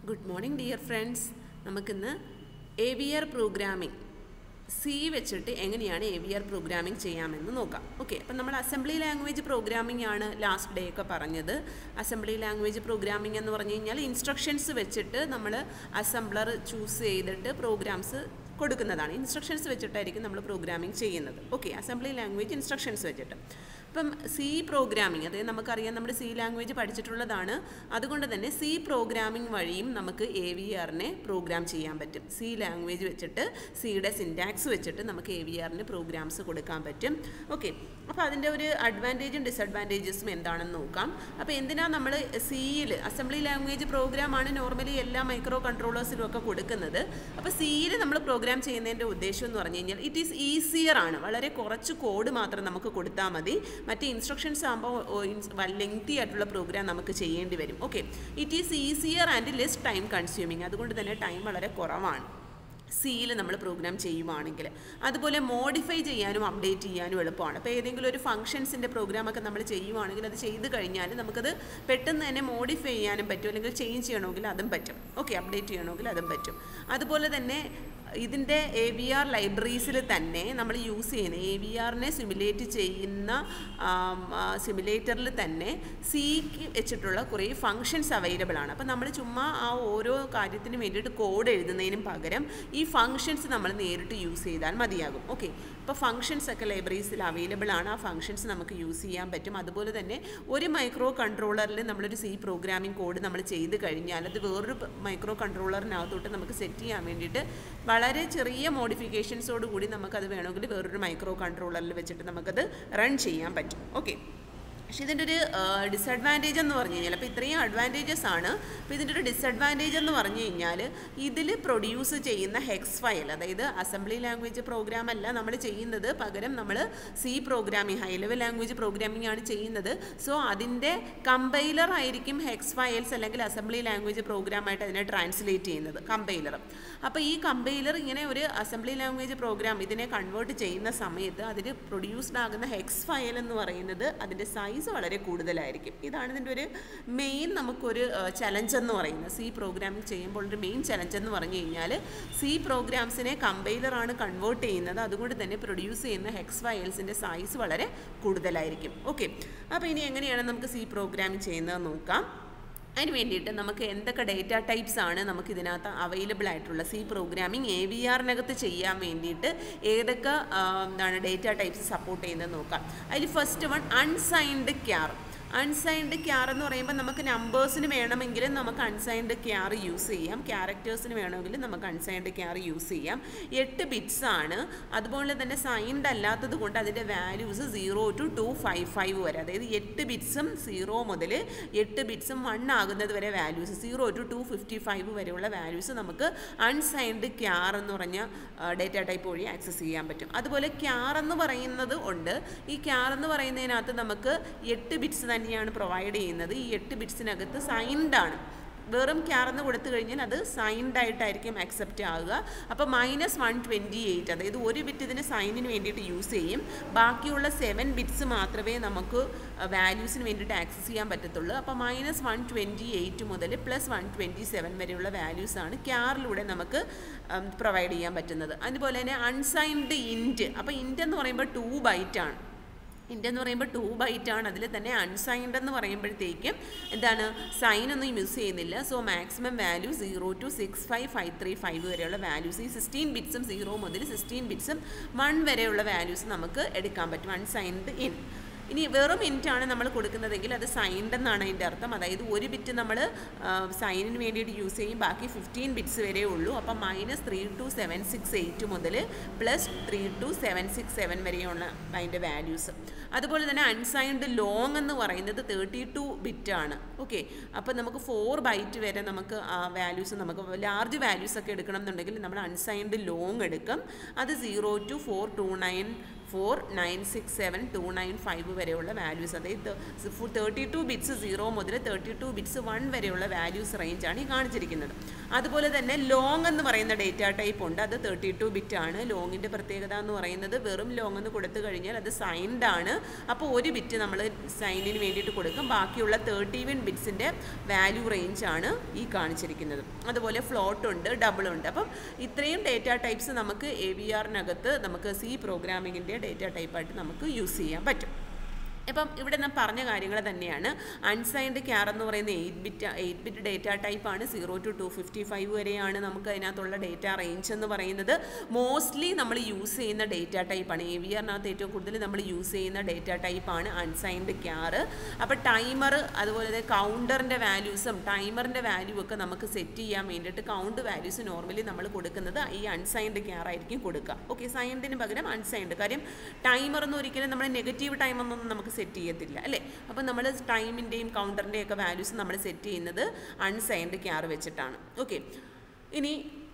good morning dear friends നമുക്കിന്ന് A V R programming C വെച്ചിട്ട് എങ്ങനെയാണ് എ വി ആർ പ്രോഗ്രാമിംഗ് ചെയ്യാമെന്ന് നോക്കാം ഓക്കെ അപ്പം നമ്മൾ അസംബ്ലി ലാംഗ്വേജ് പ്രോഗ്രാമിംഗ് ആണ് ലാസ്റ്റ് ഡേ ഒക്കെ പറഞ്ഞത് അസംബ്ലി ലാംഗ്വേജ് പ്രോഗ്രാമിംഗ് എന്ന് പറഞ്ഞു കഴിഞ്ഞാൽ ഇൻസ്ട്രക്ഷൻസ് വെച്ചിട്ട് നമ്മൾ അസംബ്ലർ ചൂസ് ചെയ്തിട്ട് പ്രോഗ്രാംസ് കൊടുക്കുന്നതാണ് ഇൻസ്ട്രക്ഷൻസ് വെച്ചിട്ടായിരിക്കും നമ്മൾ പ്രോഗ്രാമിംഗ് ചെയ്യുന്നത് ഓക്കെ അസംബ്ലി ലാംഗ്വേജ് ഇൻസ്ട്രക്ഷൻസ് വെച്ചിട്ട് അപ്പം സി പ്രോഗ്രാമിംഗ് അതായത് നമുക്കറിയാം നമ്മുടെ സി ലാംഗ്വേജ് പഠിച്ചിട്ടുള്ളതാണ് അതുകൊണ്ട് തന്നെ സി പ്രോഗ്രാമിംഗ് വഴിയും നമുക്ക് എ വി ആറിനെ പ്രോഗ്രാം ചെയ്യാൻ പറ്റും സി ലാംഗ്വേജ് വെച്ചിട്ട് സിയുടെ സിൻറ്റാക്സ് വെച്ചിട്ട് നമുക്ക് എ വി ആറിന് പ്രോഗ്രാംസ് കൊടുക്കാൻ പറ്റും ഓക്കെ അപ്പോൾ അതിൻ്റെ ഒരു അഡ്വാൻറ്റേജും ഡിസഡ്വാൻറ്റേജസും എന്താണെന്ന് നോക്കാം അപ്പോൾ എന്തിനാണ് നമ്മൾ സിയിൽ അസംബ്ലി ലാംഗ്വേജ് പ്രോഗ്രാമാണ് നോർമലി എല്ലാ മൈക്രോ കൺട്രോളേഴ്സിലും ഒക്കെ കൊടുക്കുന്നത് അപ്പോൾ സിയിൽ നമ്മൾ പ്രോഗ്രാം ചെയ്യുന്നതിൻ്റെ ഉദ്ദേശം എന്ന് പറഞ്ഞു കഴിഞ്ഞാൽ ഇറ്റ് ഈസ് ഈസിയർ ആണ് വളരെ കുറച്ച് കോഡ് മാത്രം നമുക്ക് കൊടുത്താൽ മതി മറ്റ് ഇൻസ്ട്രക്ഷൻസ് ആകുമ്പോൾ ലെങ്തി ആയിട്ടുള്ള പ്രോഗ്രാം നമുക്ക് ചെയ്യേണ്ടി വരും okay it is easier and less time consuming അതുകൊണ്ട് തന്നെ ടൈം വളരെ കുറവാണ് സിയിൽ നമ്മൾ പ്രോഗ്രാം ചെയ്യുവാണെങ്കിൽ അതുപോലെ മോഡിഫൈ ചെയ്യാനും അപ്ഡേറ്റ് ചെയ്യാനും എളുപ്പമാണ് അപ്പോൾ ഏതെങ്കിലും ഒരു ഫംഗ്ഷൻസിൻ്റെ പ്രോഗ്രാമൊക്കെ നമ്മൾ ചെയ്യുവാണെങ്കിൽ അത് ചെയ്ത് കഴിഞ്ഞാൽ നമുക്കത് പെട്ടെന്ന് തന്നെ മോഡിഫൈ ചെയ്യാനും പറ്റും അല്ലെങ്കിൽ ചേഞ്ച് ചെയ്യണമെങ്കിൽ അതും പറ്റും ഓക്കെ അപ്ഡേറ്റ് ചെയ്യണമെങ്കിൽ അതും പറ്റും അതുപോലെ തന്നെ ഇതിൻ്റെ എ വി ആർ ലൈബ്രറീസിൽ തന്നെ നമ്മൾ യൂസ് ചെയ്യുന്ന എ വി ആറിനെ സിമുലേറ്റ് ചെയ്യുന്ന സിമുലേറ്ററിൽ തന്നെ സിക്ക് വെച്ചിട്ടുള്ള കുറേ ഫങ്ഷൻസ് അവൈലബിൾ ആണ് അപ്പോൾ നമ്മൾ ചുമ്മാ ആ ഓരോ കാര്യത്തിന് വേണ്ടിയിട്ട് കോഡ് എഴുതുന്നതിനും പകരം ഈ ഫങ്ഷൻസ് നമ്മൾ നേരിട്ട് യൂസ് ചെയ്താൽ മതിയാകും ഓക്കെ ഇപ്പോൾ ഫങ്ഷൻസ് ഒക്കെ ലൈബ്രറീസിൽ അവൈലബിൾ ആണ് ആ ഫങ്ഷൻസ് നമുക്ക് യൂസ് ചെയ്യാൻ പറ്റും അതുപോലെ തന്നെ ഒരു മൈക്രോ കൺട്രോളറിൽ നമ്മളൊരു സി പ്രോഗ്രാമിംഗ് കോഡ് നമ്മൾ ചെയ്ത് കഴിഞ്ഞാൽ അത് വേറൊരു മൈക്രോ കൺട്രോളറിനകത്തോട്ട് നമുക്ക് സെറ്റ് ചെയ്യാൻ വേണ്ടിയിട്ട് വളരെ ചെറിയ മോഡിഫിക്കേഷൻസോട് കൂടി നമുക്കത് വേണമെങ്കിൽ വേറൊരു മൈക്രോ കൺട്രോളറിൽ വെച്ചിട്ട് നമുക്കത് റൺ ചെയ്യാൻ പറ്റും ഓക്കെ പക്ഷേ ഇതിൻ്റെ ഒരു ഡിസഡ്വാൻറ്റേജ് എന്ന് പറഞ്ഞു കഴിഞ്ഞാൽ അപ്പോൾ ഇത്രയും അഡ്വാൻറ്റേജസ് ആണ് അപ്പോൾ ഇതിൻ്റെ ഒരു ഡിസഡ്വാൻറ്റേജ് എന്ന് പറഞ്ഞു കഴിഞ്ഞാൽ ഇതിൽ പ്രൊഡ്യൂസ് ചെയ്യുന്ന ഹെക്സ് ഫയൽ അതായത് അസംബ്ലി ലാംഗ്വേജ് പ്രോഗ്രാം അല്ല നമ്മൾ ചെയ്യുന്നത് പകരം നമ്മൾ C programming high level language programming ആണ് ചെയ്യുന്നത് സോ അതിൻ്റെ കമ്പൈലർ ആയിരിക്കും ഹെക്സ് ഫയൽസ് അല്ലെങ്കിൽ അസംബ്ലി ലാംഗ്വേജ് പ്രോഗ്രാമായിട്ട് അതിനെ ട്രാൻസ്ലേറ്റ് ചെയ്യുന്നത് കമ്പൈലർ അപ്പോൾ ഈ കമ്പൈലർ ഇങ്ങനെ ഒരു അസംബ്ലി ലാംഗ്വേജ് പ്രോഗ്രാം ഇതിനെ കൺവേർട്ട് ചെയ്യുന്ന സമയത്ത് അതിൽ പ്രൊഡ്യൂസ്ഡ് ആകുന്ന ഹെക്സ് ഫയൽ എന്ന് പറയുന്നത് അതിൻ്റെ സൈസ് സൈസ് വളരെ കൂടുതലായിരിക്കും ഇതാണ് ഇതിൻ്റെ ഒരു മെയിൻ നമുക്കൊരു ചലഞ്ച് എന്ന് പറയുന്നത് സി പ്രോഗ്രാമിംഗ് ചെയ്യുമ്പോൾ ഒരു മെയിൻ ചലഞ്ച് എന്ന് പറഞ്ഞു കഴിഞ്ഞാൽ സി പ്രോഗ്രാംസിനെ കമ്പൈലറാണ് കൺവേർട്ട് ചെയ്യുന്നത് അതുകൊണ്ട് തന്നെ പ്രൊഡ്യൂസ് ചെയ്യുന്ന ഹെക്സ് ഫയൽസിൻ്റെ സൈസ് വളരെ കൂടുതലായിരിക്കും ഓക്കെ അപ്പോൾ ഇനി എങ്ങനെയാണ് നമുക്ക് സി പ്രോഗ്രാമിംഗ് ചെയ്യുന്നത് നോക്കാം അതിന് വേണ്ടിയിട്ട് നമുക്ക് എന്തൊക്കെ ഡേറ്റ ടൈപ്സ് ആണ് നമുക്ക് ഇതിനകത്ത് അവൈലബിൾ ആയിട്ടുള്ള സി പ്രോഗ്രാമിംഗ് എ വി ആറിനകത്ത് ചെയ്യാൻ വേണ്ടിയിട്ട് ഏതൊക്കെ എന്താണ് ഡേറ്റ ടൈപ്സ് സപ്പോർട്ട് ചെയ്യുന്നത് നോക്കാം അതിൽ first one unsigned char unsigned char എന്ന് പറയുമ്പോൾ നമുക്ക് നമ്പേഴ്സിന് വേണമെങ്കിൽ നമുക്ക് അൺസൈൻഡ് ക്യാർ യൂസ് ചെയ്യാം ക്യാരക്ടേഴ്സിന് വേണമെങ്കിൽ നമുക്ക് അൺസൈൻഡ് ക്യാർ യൂസ് ചെയ്യാം എട്ട് ബിറ്റ്സ് ആണ് അതുപോലെ തന്നെ സൈൻഡ് അല്ലാത്തത് കൊണ്ട് അതിൻ്റെ values zero to two five five വരെ അതായത് എട്ട് ബിറ്റ്സും സീറോ മുതൽ എട്ട് ബിറ്റ്സും വൺ ആകുന്നത് വരെ values zero to two fifty five വരെയുള്ള വാല്യൂസ് നമുക്ക് അൺസൈൻഡ് ക്യാർ എന്ന് പറഞ്ഞ ഡേറ്റ ടൈപ്പ് വഴി ആക്സസ് ചെയ്യാൻ പറ്റും അതുപോലെ ക്യാർ എന്ന് പറയുന്നത് ഉണ്ട് ഈ ക്യാർ എന്ന് പറയുന്നതിനകത്ത് നമുക്ക് എട്ട് ബിറ്റ്സ് തന്നെയാണ് പ്രൊവൈഡ് ചെയ്യുന്നത് ഈ എട്ട് ബിറ്റ്സിനകത്ത് സൈൻഡ് ആണ് വെറും ക്യാർന്ന് കൊടുത്തു കഴിഞ്ഞാൽ അത് സൈൻഡ് ആയിട്ടായിരിക്കും അക്സെപ്റ്റ് ആവുക അപ്പോൾ മൈനസ് വൺ ട്വൻറ്റി എയ്റ്റ് അതായത് ഒരു ബിറ്റ് ഇതിന് സൈനിന് വേണ്ടിയിട്ട് യൂസ് ചെയ്യും ബാക്കിയുള്ള സെവൻ ബിറ്റ്സ് മാത്രമേ നമുക്ക് വാല്യൂസിന് വേണ്ടിയിട്ട് ആക്സസ് ചെയ്യാൻ പറ്റത്തുള്ളൂ അപ്പോൾ മൈനസ് വൺ ട്വൻറ്റി എയ്റ്റ് മുതൽ പ്ലസ് വൺ ട്വൻറ്റി സെവൻ വരെയുള്ള വാല്യൂസാണ് ക്യാറിലൂടെ നമുക്ക് പ്രൊവൈഡ് ചെയ്യാൻ പറ്റുന്നത് അതുപോലെ തന്നെ അൺസൈൻഡ് ഇൻറ്റ് അപ്പോൾ ഇൻറ്റ് എന്ന് പറയുമ്പോൾ ടു ബൈറ്റ് ആണ് ഇൻ്റ് എന്ന് പറയുമ്പോൾ ടു ബൈറ്റ് ആണ് അതിൽ തന്നെ അൺസൈൻഡ് എന്ന് പറയുമ്പോഴത്തേക്കും എന്താണ് സൈൻ ഒന്നും യൂസ് ചെയ്യുന്നില്ല so maximum value zero to six five five three five വരെയുള്ള വാല്യൂസ് ഈ സിക്സ്റ്റീൻ ബിറ്റ്സും സീറോ മുതൽ സിക്സ്റ്റീൻ ബിറ്റ്സും വൺ വരെയുള്ള വാല്യൂസ് നമുക്ക് എടുക്കാൻ പറ്റും അൺസൈൻഡ് ഇൻ ഇനി വെറും ഇൻറ്റ് ആണ് നമ്മൾ കൊടുക്കുന്നതെങ്കിൽ അത് സൈൻഡ് എന്നാണ് അതിൻ്റെ അർത്ഥം അതായത് ഒരു ബിറ്റ് നമ്മൾ സൈനിന് വേണ്ടിയിട്ട് യൂസ് ചെയ്യും ബാക്കി ഫിഫ്റ്റീൻ ബിറ്റ്സ് വരെ ഉള്ളൂ അപ്പം minus three two seven six eight മുതൽ plus three two seven six seven വരെയുള്ള അതിൻ്റെ വാല്യൂസ് അതുപോലെ തന്നെ അൺസൈൻഡ് ലോങ് എന്ന് പറയുന്നത് തേർട്ടി ടു ബിറ്റ് ആണ് ഓക്കെ അപ്പോൾ നമുക്ക് ഫോർ ബൈറ്റ് വരെ നമുക്ക് ആ വാല്യൂസ് നമുക്ക് ലാർജ് വാല്യൂസ് ഒക്കെ എടുക്കണം എന്നുണ്ടെങ്കിൽ നമ്മൾ അൺസൈൻഡ് ലോങ് എടുക്കും അത് zero to four two nine four nine six seven two nine five വരെയുള്ള വാല്യൂസ് അതായത് തേർട്ടി ടു ബിറ്റ്സ് സീറോ മുതൽ തേർട്ടി ടു ബിറ്റ്സ് വൺ വരെയുള്ള വാല്യൂസ് റേഞ്ചാണ് ഈ കാണിച്ചിരിക്കുന്നത് അതുപോലെ തന്നെ ലോങ് എന്ന് പറയുന്ന ഡേറ്റ ടൈപ്പ് ഉണ്ട് അത് തേർട്ടി ടു ബിറ്റ് ആണ് ലോങ്ങിൻ്റെ പ്രത്യേകത എന്ന് പറയുന്നത് വെറും ലോങ് എന്ന് കൊടുത്തു കഴിഞ്ഞാൽ അത് സൈൻഡ് ആണ് അപ്പോൾ ഒരു ബിറ്റ് നമ്മൾ സൈനിന് വേണ്ടിയിട്ട് കൊടുക്കും ബാക്കിയുള്ള തേർട്ടി വൺ ബിറ്റ്സിൻ്റെ വാല്യൂ റേഞ്ചാണ് ഈ കാണിച്ചിരിക്കുന്നത് അതുപോലെ ഫ്ലോട്ട് ഉണ്ട് ഡബിൾ ഉണ്ട് അപ്പം ഇത്രയും ഡേറ്റ ടൈപ്സ് നമുക്ക് എ വി ആറിനകത്ത് നമുക്ക് സി പ്രോഗ്രാമിങ്ങിൻ്റെ ഡേറ്റ ടൈപ്പായിട്ട് നമുക്ക് യൂസ് ചെയ്യാൻ പറ്റും ഇപ്പം ഇവിടെ ഞാൻ പറഞ്ഞ കാര്യങ്ങൾ തന്നെയാണ് അൺസൈൻഡ് ക്യാർ എന്ന് പറയുന്ന eight bit eight bit data ടൈപ്പാണ് zero to two fifty five വരെയാണ് നമുക്ക് അതിനകത്തുള്ള ഡേറ്റ റേഞ്ച് എന്ന് പറയുന്നത് മോസ്റ്റ്ലി നമ്മൾ യൂസ് ചെയ്യുന്ന ഡേറ്റ ടൈപ്പാണ് എ വി ആറിനകത്ത് ഏറ്റവും കൂടുതൽ നമ്മൾ യൂസ് ചെയ്യുന്ന ഡേറ്റ ടൈപ്പാണ് അൺസൈൻഡ് ക്യാർ അപ്പോൾ ടൈമർ അതുപോലെ തന്നെ കൗണ്ടറിൻ്റെ വാല്യൂസും ടൈമറിൻ്റെ വാല്യൂ ഒക്കെ നമുക്ക് സെറ്റ് ചെയ്യാൻ വേണ്ടിയിട്ട് കൗണ്ട് വാല്യൂസ് നോർമലി നമ്മൾ കൊടുക്കുന്നത് ഈ അൺസൈൻഡ് ക്യാർ ആയിരിക്കും കൊടുക്കുക ഓക്കെ സൈൻഡിന് പകരം അൺസൈൻഡ് കാര്യം ടൈമർ ഒന്നും ഒരിക്കലും നമ്മൾ നെഗറ്റീവ് ടൈം ഒന്നും നമുക്ക് സെറ്റ് ചെയ്യത്തില്ല അല്ലേ അപ്പോൾ നമ്മൾ ടൈമിൻ്റെയും കൗണ്ടറിൻ്റെയും ഒക്കെ വാല്യൂസ് നമ്മൾ സെറ്റ് ചെയ്യുന്നത് അൺസൈൻഡ് ക്യാർ വെച്ചിട്ടാണ് ഓക്കെ ഇനി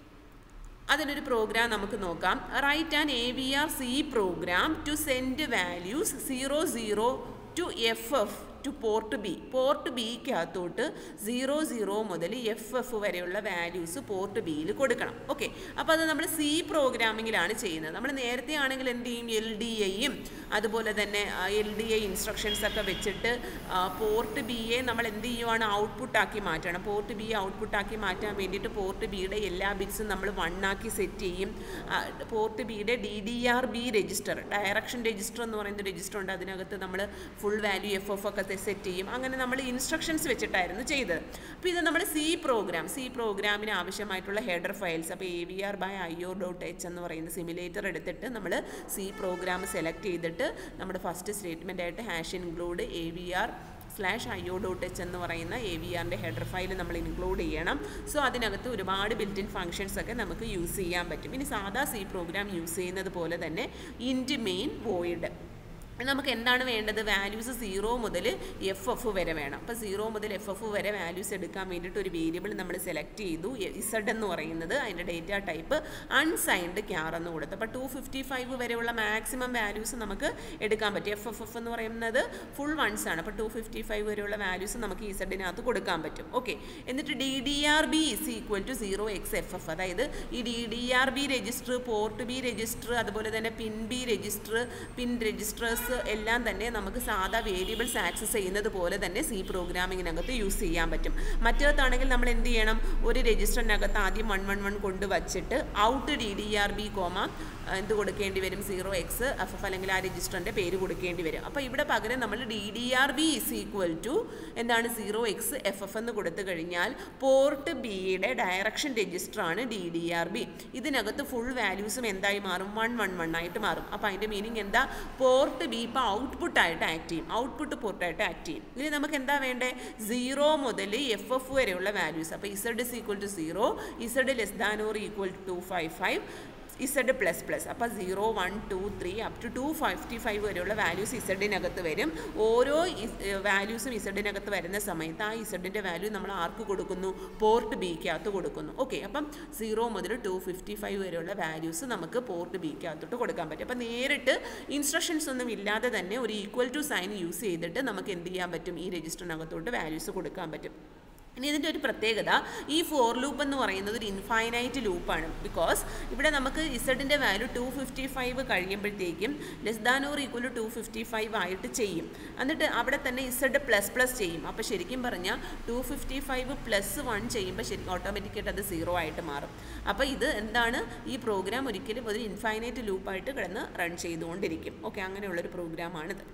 അതിനൊരു പ്രോഗ്രാം നമുക്ക് നോക്കാം write and A V R C program to send values zero zero to F F to port B port ബിക്കകത്തോട്ട് സീറോ സീറോ മുതൽ എഫ് എഫ് വരെയുള്ള വാല്യൂസ് പോർട്ട് ബിയിൽ കൊടുക്കണം ഓക്കെ അപ്പോൾ അത് നമ്മൾ സി പ്രോഗ്രാമിങ്ങിലാണ് ചെയ്യുന്നത് നമ്മൾ നേരത്തെ ആണെങ്കിൽ എന്ത് ചെയ്യും എൽ ഡി എയും അതുപോലെ തന്നെ എൽ ഡി എ ഇൻസ്ട്രക്ഷൻസ് ഒക്കെ വെച്ചിട്ട് പോർട്ട് ബിയെ നമ്മൾ എന്ത് ചെയ്യുവാണ് ഔട്ട്പുട്ടാക്കി മാറ്റണം പോർട്ട് ബി ഔട്ട്പുട്ടാക്കി മാറ്റാൻ വേണ്ടിയിട്ട് പോർട്ട് ബിയുടെ എല്ലാ ബിറ്റ്സും നമ്മൾ വണ്ണാക്കി സെറ്റ് ചെയ്യും പോർട്ട് ബിയുടെ D D R B register direction register എന്ന് പറയുന്ന രജിസ്റ്റർ ഉണ്ട് അതിനകത്ത് നമ്മൾ ഫുൾ വാല്യൂ എഫ് എഫ് ഒക്കെ സെറ്റ് ചെയ്യും അങ്ങനെ നമ്മൾ ഇൻസ്ട്രക്ഷൻസ് വെച്ചിട്ടായിരുന്നു ചെയ്തത് അപ്പോൾ ഇത് നമ്മൾ സി പ്രോഗ്രാം സി പ്രോഗ്രാമിന് ആവശ്യമായിട്ടുള്ള ഹെഡർ ഫയൽസ് അപ്പോൾ A V R by I O dot H എന്ന് പറയുന്ന സിമുലേറ്റർ എടുത്തിട്ട് നമ്മൾ സി പ്രോഗ്രാം സെലക്ട് ചെയ്തിട്ട് നമ്മുടെ ഫസ്റ്റ് സ്റ്റേറ്റ്മെൻ്റ് ആയിട്ട് hash include A V R slash I O dot H എന്ന് പറയുന്ന എ വി ആറിൻ്റെ ഹെഡർ ഫയൽ നമ്മൾ ഇൻക്ലൂഡ് ചെയ്യണം സോ അതിനകത്ത് ഒരുപാട് ബിൽറ്റിൻ ഫങ്ഷൻസ് ഒക്കെ നമുക്ക് യൂസ് ചെയ്യാൻ പറ്റും ഇനി സാധാ സി പ്രോഗ്രാം യൂസ് ചെയ്യുന്നത് പോലെ തന്നെ ഇൻറ്റ് മെയിൻ വോയിഡ് നമുക്ക് എന്താണ് വേണ്ടത് വാല്യൂസ് സീറോ മുതൽ എഫ് എഫ് വരെ വേണം അപ്പോൾ സീറോ മുതൽ എഫ് എഫ് വരെ വാല്യൂസ് എടുക്കാൻ വേണ്ടിയിട്ട് ഒരു വേരിയബിൾ നമ്മൾ സെലക്ട് ചെയ്തു ഇസഡ് എന്ന് പറയുന്നത് അതിൻ്റെ ഡേറ്റ ടൈപ്പ് അൺസൈൻഡ് ക്യാർ എന്ന് കൊടുത്തു അപ്പോൾ ടു ഫിഫ്റ്റി ഫൈവ് വരെയുള്ള മാക്സിമം വാല്യൂസ് നമുക്ക് എടുക്കാൻ പറ്റും എഫ് എഫ് എഫ് എന്ന് പറയുന്നത് ഫുൾ വൺസ് ആണ് അപ്പോൾ ടു ഫിഫ്റ്റി ഫൈവ് വരെയുള്ള വാല്യൂസ് നമുക്ക് ഇസഡിനകത്ത് കൊടുക്കാൻ പറ്റും ഓക്കെ എന്നിട്ട് D D R B is equal to zero X F F അതായത് ഈ D D R B register port B register അതുപോലെ തന്നെ pin B register pin registers എല്ലാം തന്നെ നമുക്ക് സാധാ വേരിയബിൾസ് ആക്സസ് ചെയ്യുന്നത് പോലെ തന്നെ സി പ്രോഗ്രാമിങ്ങിനകത്ത് യൂസ് ചെയ്യാൻ പറ്റും മറ്റേതാണെങ്കിൽ നമ്മൾ എന്ത് ചെയ്യണം ഒരു രജിസ്റ്ററിനകത്ത് ആദ്യം വൺ വൺ വൺ കൊണ്ട് വച്ചിട്ട് out D D R B comma എന്ത് കൊടുക്കേണ്ടി വരും സീറോ എക്സ് എഫ് എഫ് അല്ലെങ്കിൽ ആ രജിസ്റ്ററിൻ്റെ പേര് കൊടുക്കേണ്ടി വരും അപ്പോൾ ഇവിടെ പകരം നമ്മൾ D D R B is equal to എന്താണ് സീറോ എക്സ് എഫ് എഫ് എന്ന് കൊടുത്തു കഴിഞ്ഞാൽ പോർട്ട് ബിയുടെ ഡയറക്ഷൻ രജിസ്റ്ററാണ് ഡി ഡി ആർ ബി ഇതിനകത്ത് ഫുൾ വാല്യൂസും എന്തായി മാറും വൺ വൺ വൺ ആയിട്ട് മാറും അപ്പോൾ അതിൻ്റെ മീനിങ് എന്താ പോർട്ട് ബി ഇപ്പോൾ ഔട്ട്പുട്ടായിട്ട് ആക്ട് ചെയ്യും ഔട്ട്പുട്ട് പോർട്ടായിട്ട് ആക്ട് ചെയ്യും ഇനി നമുക്ക് എന്താ വേണ്ടേ സീറോ മുതൽ എഫ് എഫ് വരെയുള്ള വാല്യൂസ് അപ്പോൾ Z is equal to zero Z less than or equal to two five five Z plus plus അപ്പോൾ zero one two three up to two fifty five വരെയുള്ള വാല്യൂസ് ഇസഡിനകത്ത് വരും ഓരോ വാല്യൂസും ഇസഡിനകത്ത് വരുന്ന സമയത്ത് ആ ഇസഡിൻ്റെ വാല്യൂ നമ്മൾ ആർക്ക് കൊടുക്കുന്നു പോർട്ട് ബിക്കകത്ത് കൊടുക്കുന്നു ഓക്കെ അപ്പം സീറോ മുതൽ ടു ഫിഫ്റ്റി ഫൈവ് വരെയുള്ള വാല്യൂസ് നമുക്ക് പോർട്ട് ബിക്കകത്തോട്ട് കൊടുക്കാൻ പറ്റും അപ്പം നേരിട്ട് ഇൻസ്ട്രക്ഷൻസ് ഒന്നും ഇല്ലാതെ തന്നെ ഒരു ഈക്വൽ ടു സൈൻ യൂസ് ചെയ്തിട്ട് നമുക്ക് എന്ത് ചെയ്യാൻ പറ്റും ഈ രജിസ്റ്ററിനകത്തോട്ട് വാല്യൂസ് കൊടുക്കാൻ പറ്റും ഇനി ഇതിൻ്റെ ഒരു പ്രത്യേകത ഈ ഫോർ ലൂപ്പ് എന്ന് പറയുന്നത് ഒരു ഇൻഫൈനൈറ്റ് ലൂപ്പാണ് ബിക്കോസ് ഇവിടെ നമുക്ക് ഇസഡിൻ്റെ വാല്യൂ ടു ഫിഫ്റ്റി ഫൈവ് കഴിയുമ്പോഴത്തേക്കും less than or equal to two fifty five ആയിട്ട് ചെയ്യും എന്നിട്ട് അവിടെ തന്നെ ഇസഡ് പ്ലസ് പ്ലസ് ചെയ്യും അപ്പോൾ ശരിക്കും പറഞ്ഞാൽ two fifty five plus one ചെയ്യുമ്പോൾ ശരിക്കും ഓട്ടോമാറ്റിക്കായിട്ട് അത് സീറോ ആയിട്ട് മാറും അപ്പോൾ ഇത് എന്താണ് ഈ പ്രോഗ്രാം ഒരിക്കലും ഒരു ഇൻഫൈനൈറ്റ് ലൂപ്പായിട്ട് കിടന്ന് റൺ ചെയ്തുകൊണ്ടിരിക്കും ഓക്കെ അങ്ങനെയുള്ളൊരു പ്രോഗ്രാമാണിത്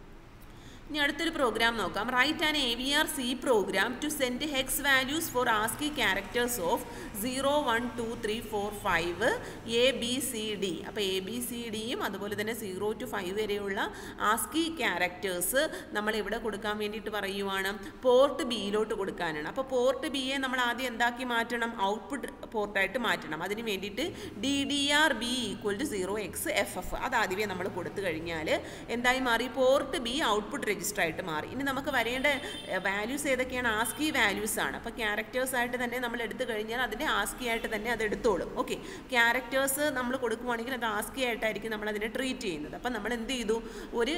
ഇനി അടുത്തൊരു പ്രോഗ്രാം നോക്കാം write an A V R C program to send hex values for ASCII characters of zero one two three four five A B C D അപ്പോൾ എ ബി സി ഡിയും അതുപോലെ തന്നെ zero to five വരെയുള്ള ASCII characters നമ്മൾ ഇവിടെ കൊടുക്കാൻ വേണ്ടിയിട്ട് പറയുവാണ് പോർട്ട് ബിയിലോട്ട് കൊടുക്കാനാണ് അപ്പോൾ പോർട്ട് ബിയെ നമ്മൾ ആദ്യം എന്താക്കി മാറ്റണം ഔട്ട്പുട്ട് പോർട്ടായിട്ട് മാറ്റണം അതിന് വേണ്ടിയിട്ട് D D R B equal to zero X F F അത് ആദ്യമേ നമ്മൾ കൊടുത്തു കഴിഞ്ഞാൽ എന്തായി മാറി പോർട്ട് ബി ഔട്ട്പുട്ട് രജിസ്റ്റർ ആയിട്ട് മാറി ഇനി നമുക്ക് വരേണ്ട വാല്യൂസ് ഏതൊക്കെയാണ് ആസ്കി വാല്യൂസ് ആണ് അപ്പോൾ ക്യാരക്ടേഴ്സ് ആയിട്ട് തന്നെ നമ്മൾ എടുത്തു കഴിഞ്ഞാൽ അതിനെ ആസ്കി ആയിട്ട് തന്നെ അത് എടുത്തോളും ഓക്കെ ക്യാരക്ടേഴ്സ് നമ്മൾ കൊടുക്കുവാണെങ്കിൽ അത് ആസ്കി ആയിട്ടായിരിക്കും നമ്മൾ അതിനെ ട്രീറ്റ് ചെയ്യുന്നത് അപ്പം നമ്മൾ എന്ത് ചെയ്തു ഒരു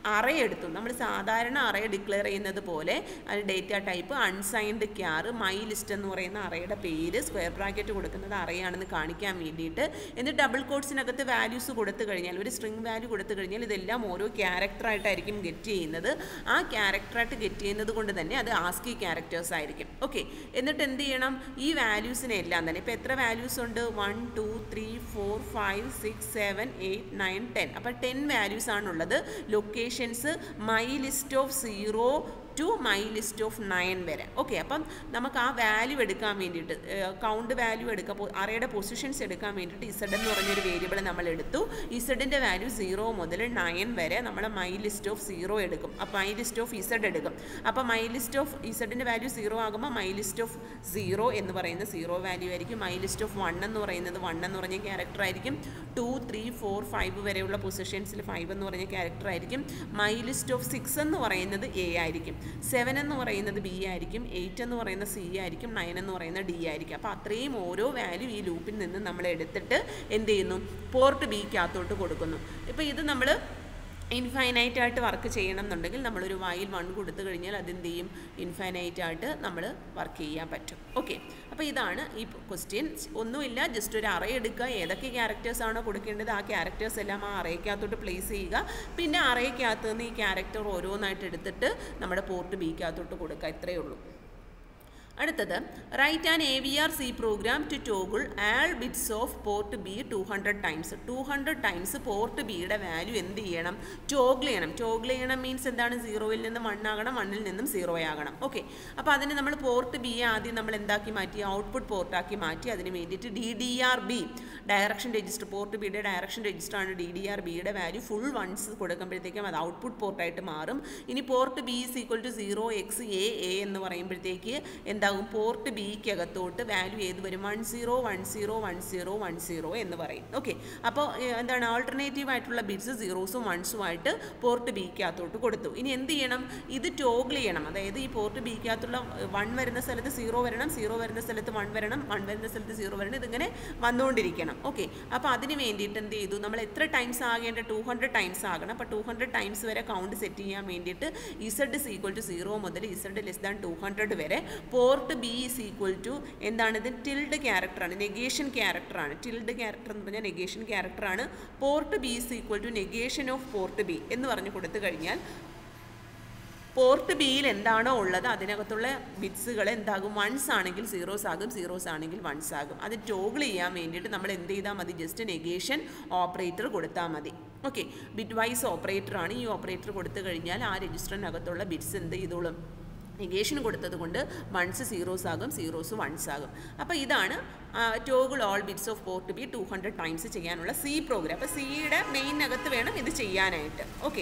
അറേ എടുത്തു നമ്മൾ സാധാരണ അറേ ഡിക്ലെയർ ചെയ്യുന്നത് പോലെ അത് data type unsigned char my list എന്ന് പറയുന്ന അറയുടെ പേര് സ്ക്വയർ ബ്രാക്കറ്റ് കൊടുക്കുന്നത് അറയാണെന്ന് കാണിക്കാൻ വേണ്ടിയിട്ട് എന്നിട്ട് ഡബിൾ കോഡ്സിനകത്ത് വാല്യൂസ് കൊടുത്തു കഴിഞ്ഞാൽ ഒരു സ്ട്രിങ് വാല്യൂ കൊടുത്തു കഴിഞ്ഞാൽ ഇതെല്ലാം ഓരോ ക്യാരക്ടറായിട്ടായിരിക്കും ഗെറ്റ് ചെയ്യുന്നത് ആ ക്യാരക്ടറായിട്ട് ഗെറ്റ് ചെയ്യുന്നത് കൊണ്ട് തന്നെ അത് ആസ്കി ക്യാരക്ടേഴ്സ് ആയിരിക്കും ഓക്കെ എന്നിട്ട് എന്ത് ചെയ്യണം ഈ വാല്യൂസിനെ എല്ലാം തന്നെ ഇപ്പോൾ എത്ര വാല്യൂസ് ഉണ്ട് one two three four five six seven eight nine ten അപ്പോൾ ടെൻ വാല്യൂസ് ആണുള്ളത് locations my list of zero to my list of nine വരെ ഓക്കെ അപ്പം നമുക്ക് ആ വാല്യൂ എടുക്കാൻ വേണ്ടിയിട്ട് കൗണ്ട് വാല്യൂ എടുക്കാൻ അറയുടെ പൊസിഷൻസ് എടുക്കാൻ വേണ്ടിയിട്ട് ഇസഡ് എന്ന് പറഞ്ഞൊരു വേരിയബിൾ നമ്മൾ എടുത്തു ഇസഡിൻ്റെ വാല്യൂ സീറോ മുതൽ നയൻ വരെ നമ്മൾ മൈ ലിസ്റ്റ് ഓഫ് സീറോ എടുക്കും അപ്പോൾ മൈ ലിസ്റ്റ് ഓഫ് ഇസഡ് എടുക്കും അപ്പോൾ മൈ ലിസ്റ്റ് ഓഫ് ഇസഡിൻ്റെ വാല്യൂ സീറോ ആകുമ്പോൾ മൈ ലിസ്റ്റ് ഓഫ് സീറോ എന്ന് പറയുന്ന സീറോ വാല്യൂ ആയിരിക്കും മൈ ലിസ്റ്റ് ഓഫ് വൺ എന്ന് പറയുന്നത് വൺ എന്ന് പറഞ്ഞ ക്യാരക്ടർ ആയിരിക്കും ടു ത്രീ ഫോർ ഫൈവ് വരെയുള്ള പൊസിഷൻസിൽ ഫൈവ് എന്ന് പറഞ്ഞ ക്യാരക്ടർ ആയിരിക്കും മൈ ലിസ്റ്റ് ഓഫ് സിക്സ് എന്ന് പറയുന്നത് എ ആയിരിക്കും സെവൻ എന്ന് പറയുന്നത് ബി ആയിരിക്കും എയ്റ്റ് എന്ന് പറയുന്ന സി ആയിരിക്കും നയൻ എന്ന് പറയുന്ന ഡി ആയിരിക്കും അപ്പോൾ അത്രയും ഓരോ വാല്യൂ ഈ ലൂപ്പിൽ നിന്ന് നമ്മൾ എടുത്തിട്ട് എന്ത് ചെയ്യുന്നു പോർട്ട് ബിക്കകത്തോട്ട് കൊടുക്കുന്നു ഇപ്പോൾ ഇത് നമ്മൾ ഇൻഫൈനൈറ്റ് ആയിട്ട് വർക്ക് ചെയ്യണം എന്നുണ്ടെങ്കിൽ നമ്മളൊരു വൈൽ വൺ കൊടുത്തു കഴിഞ്ഞാൽ അതെന്ത് ചെയ്യും ഇൻഫൈനൈറ്റ് ആയിട്ട് നമ്മൾ വർക്ക് ചെയ്യാൻ പറ്റും ഓക്കെ അപ്പോൾ ഇതാണ് ഈ ക്വസ്റ്റ്യൻ ഒന്നുമില്ല ജസ്റ്റ് ഒരു അറേ എടുക്കുക ഏതൊക്കെ ക്യാരക്ടേഴ്സ് ആണോ കൊടുക്കേണ്ടത് ആ ക്യാരക്ടേഴ്സ് എല്ലാം ആ അറേക്കകത്തോട്ട് പ്ലേസ് ചെയ്യുക പിന്നെ അറേക്കകത്ത് നിന്ന് ഈ ക്യാരക്ടർ ഓരോന്നായിട്ട് എടുത്തിട്ട് നമ്മുടെ പോർട്ട് ബിക്കകത്തോട്ട് കൊടുക്കുക ഇത്രയേ ഉള്ളൂ അടുത്തത് write an A V R C program to toggle all bits of port B two hundred times two hundred times port ബിയുടെ വാല്യൂ എന്ത് ചെയ്യണം ടോഗിൾ ചെയ്യണം ടോഗിൾ ചെയ്യണം മീൻസ് എന്താണ് സീറോയിൽ നിന്ന് വൺ ആകണം വണ്ണിൽ നിന്നും സീറോ ആകണം ഓക്കെ അപ്പോൾ അതിന് നമ്മൾ പോർട്ട് ബിയെ ആദ്യം നമ്മൾ എന്താക്കി മാറ്റി ഔട്ട്പുട്ട് പോർട്ടാക്കി മാറ്റി അതിന് വേണ്ടിയിട്ട് D D R B direction register port ബിയുടെ ഡയറക്ഷൻ രജിസ്റ്റർ ആണ് ഡി ഡി ആർ ബിയുടെ വാല്യൂ ഫുൾ വൺസ് കൊടുക്കുമ്പോഴത്തേക്കും അത് ഔട്ട്പുട്ട് പോർട്ടായിട്ട് മാറും ഇനി port B is equal to zero X A A എന്ന് പറയുമ്പോഴത്തേക്ക് എന്താ ഉണ്ടാകും പോർട്ട് ബിക്ക് അകത്തോട്ട് വാല്യൂ ഏത് വരും one zero one zero one zero one zero എന്ന് പറയും ഓക്കെ അപ്പോൾ എന്താണ് ആൾട്ടർനേറ്റീവ് ആയിട്ടുള്ള ബിറ്റ്സ് സീറോസും വൺസും ആയിട്ട് പോർട്ട് ബിക്ക് അകത്തോട്ട് കൊടുത്തു ഇനി എന്ത് ചെയ്യണം ഇത് ടോഗിൾ ചെയ്യണം അതായത് ഈ പോർട്ട് ബിക്ക് അകത്തുള്ള വൺ വരുന്ന സ്ഥലത്ത് സീറോ വരണം സീറോ വരുന്ന സ്ഥലത്ത് വൺ വരണം വൺ വരുന്ന സ്ഥലത്ത് സീറോ വരണം ഇതിങ്ങനെ വന്നുകൊണ്ടിരിക്കണം ഓക്കെ അപ്പോൾ അതിന് വേണ്ടിയിട്ട് എന്ത് ചെയ്തു നമ്മൾ എത്ര ടൈംസ് ആകേണ്ട ടു ഹൺഡ്രഡ് ടൈംസ് ആകണം അപ്പോൾ ടു ഹൺഡ്രഡ് ടൈംസ് വരെ കൗണ്ട് സെറ്റ് ചെയ്യാൻ വേണ്ടിയിട്ട് Z is equal to zero മുതൽ Z less than two hundred വരെ port B is equal to എന്താണ് ഇത് ടിൽഡ് ക്യാരക്ടറാണ് നെഗേഷൻ ക്യാരക്ടറാണ് ടിൽഡ് ക്യാരക്ടർ എന്ന് പറഞ്ഞാൽ നെഗേഷൻ ക്യാരക്ടറാണ് port B is equal to negation of port B എന്ന് പറഞ്ഞു കൊടുത്തു കഴിഞ്ഞാൽ പോർട്ട് ബിയിൽ എന്താണോ ഉള്ളത് അതിനകത്തുള്ള ബിറ്റ്സുകൾ എന്താകും വൺസ് ആണെങ്കിൽ സീറോസ് ആകും സീറോസ് ആണെങ്കിൽ വൺസ് ആകും അത് ടോഗിൾ ചെയ്യാൻ വേണ്ടിയിട്ട് നമ്മൾ എന്ത് ചെയ്താൽ മതി ജസ്റ്റ് നെഗേഷൻ ഓപ്പറേറ്റർ കൊടുത്താൽ മതി ഓക്കെ ബിറ്റ് വൈസ് ഓപ്പറേറ്ററാണ് ഈ ഓപ്പറേറ്റർ കൊടുത്തു കഴിഞ്ഞാൽ ആ രജിസ്റ്ററിനകത്തുള്ള ബിറ്റ്സ് എന്ത് ചെയ്തോളും നെഗേഷൻ കൊടുത്തത് കൊണ്ട് വൺസ് സീറോസ് ആകും സീറോസ് വൺസ് ആകും അപ്പോൾ ഇതാണ് toggle all bits of port B two hundred times ചെയ്യാനുള്ള സി പ്രോഗ്രാം അപ്പോൾ സിയുടെ മെയിനകത്ത് വേണം ഇത് ചെയ്യാനായിട്ട് ഓക്കെ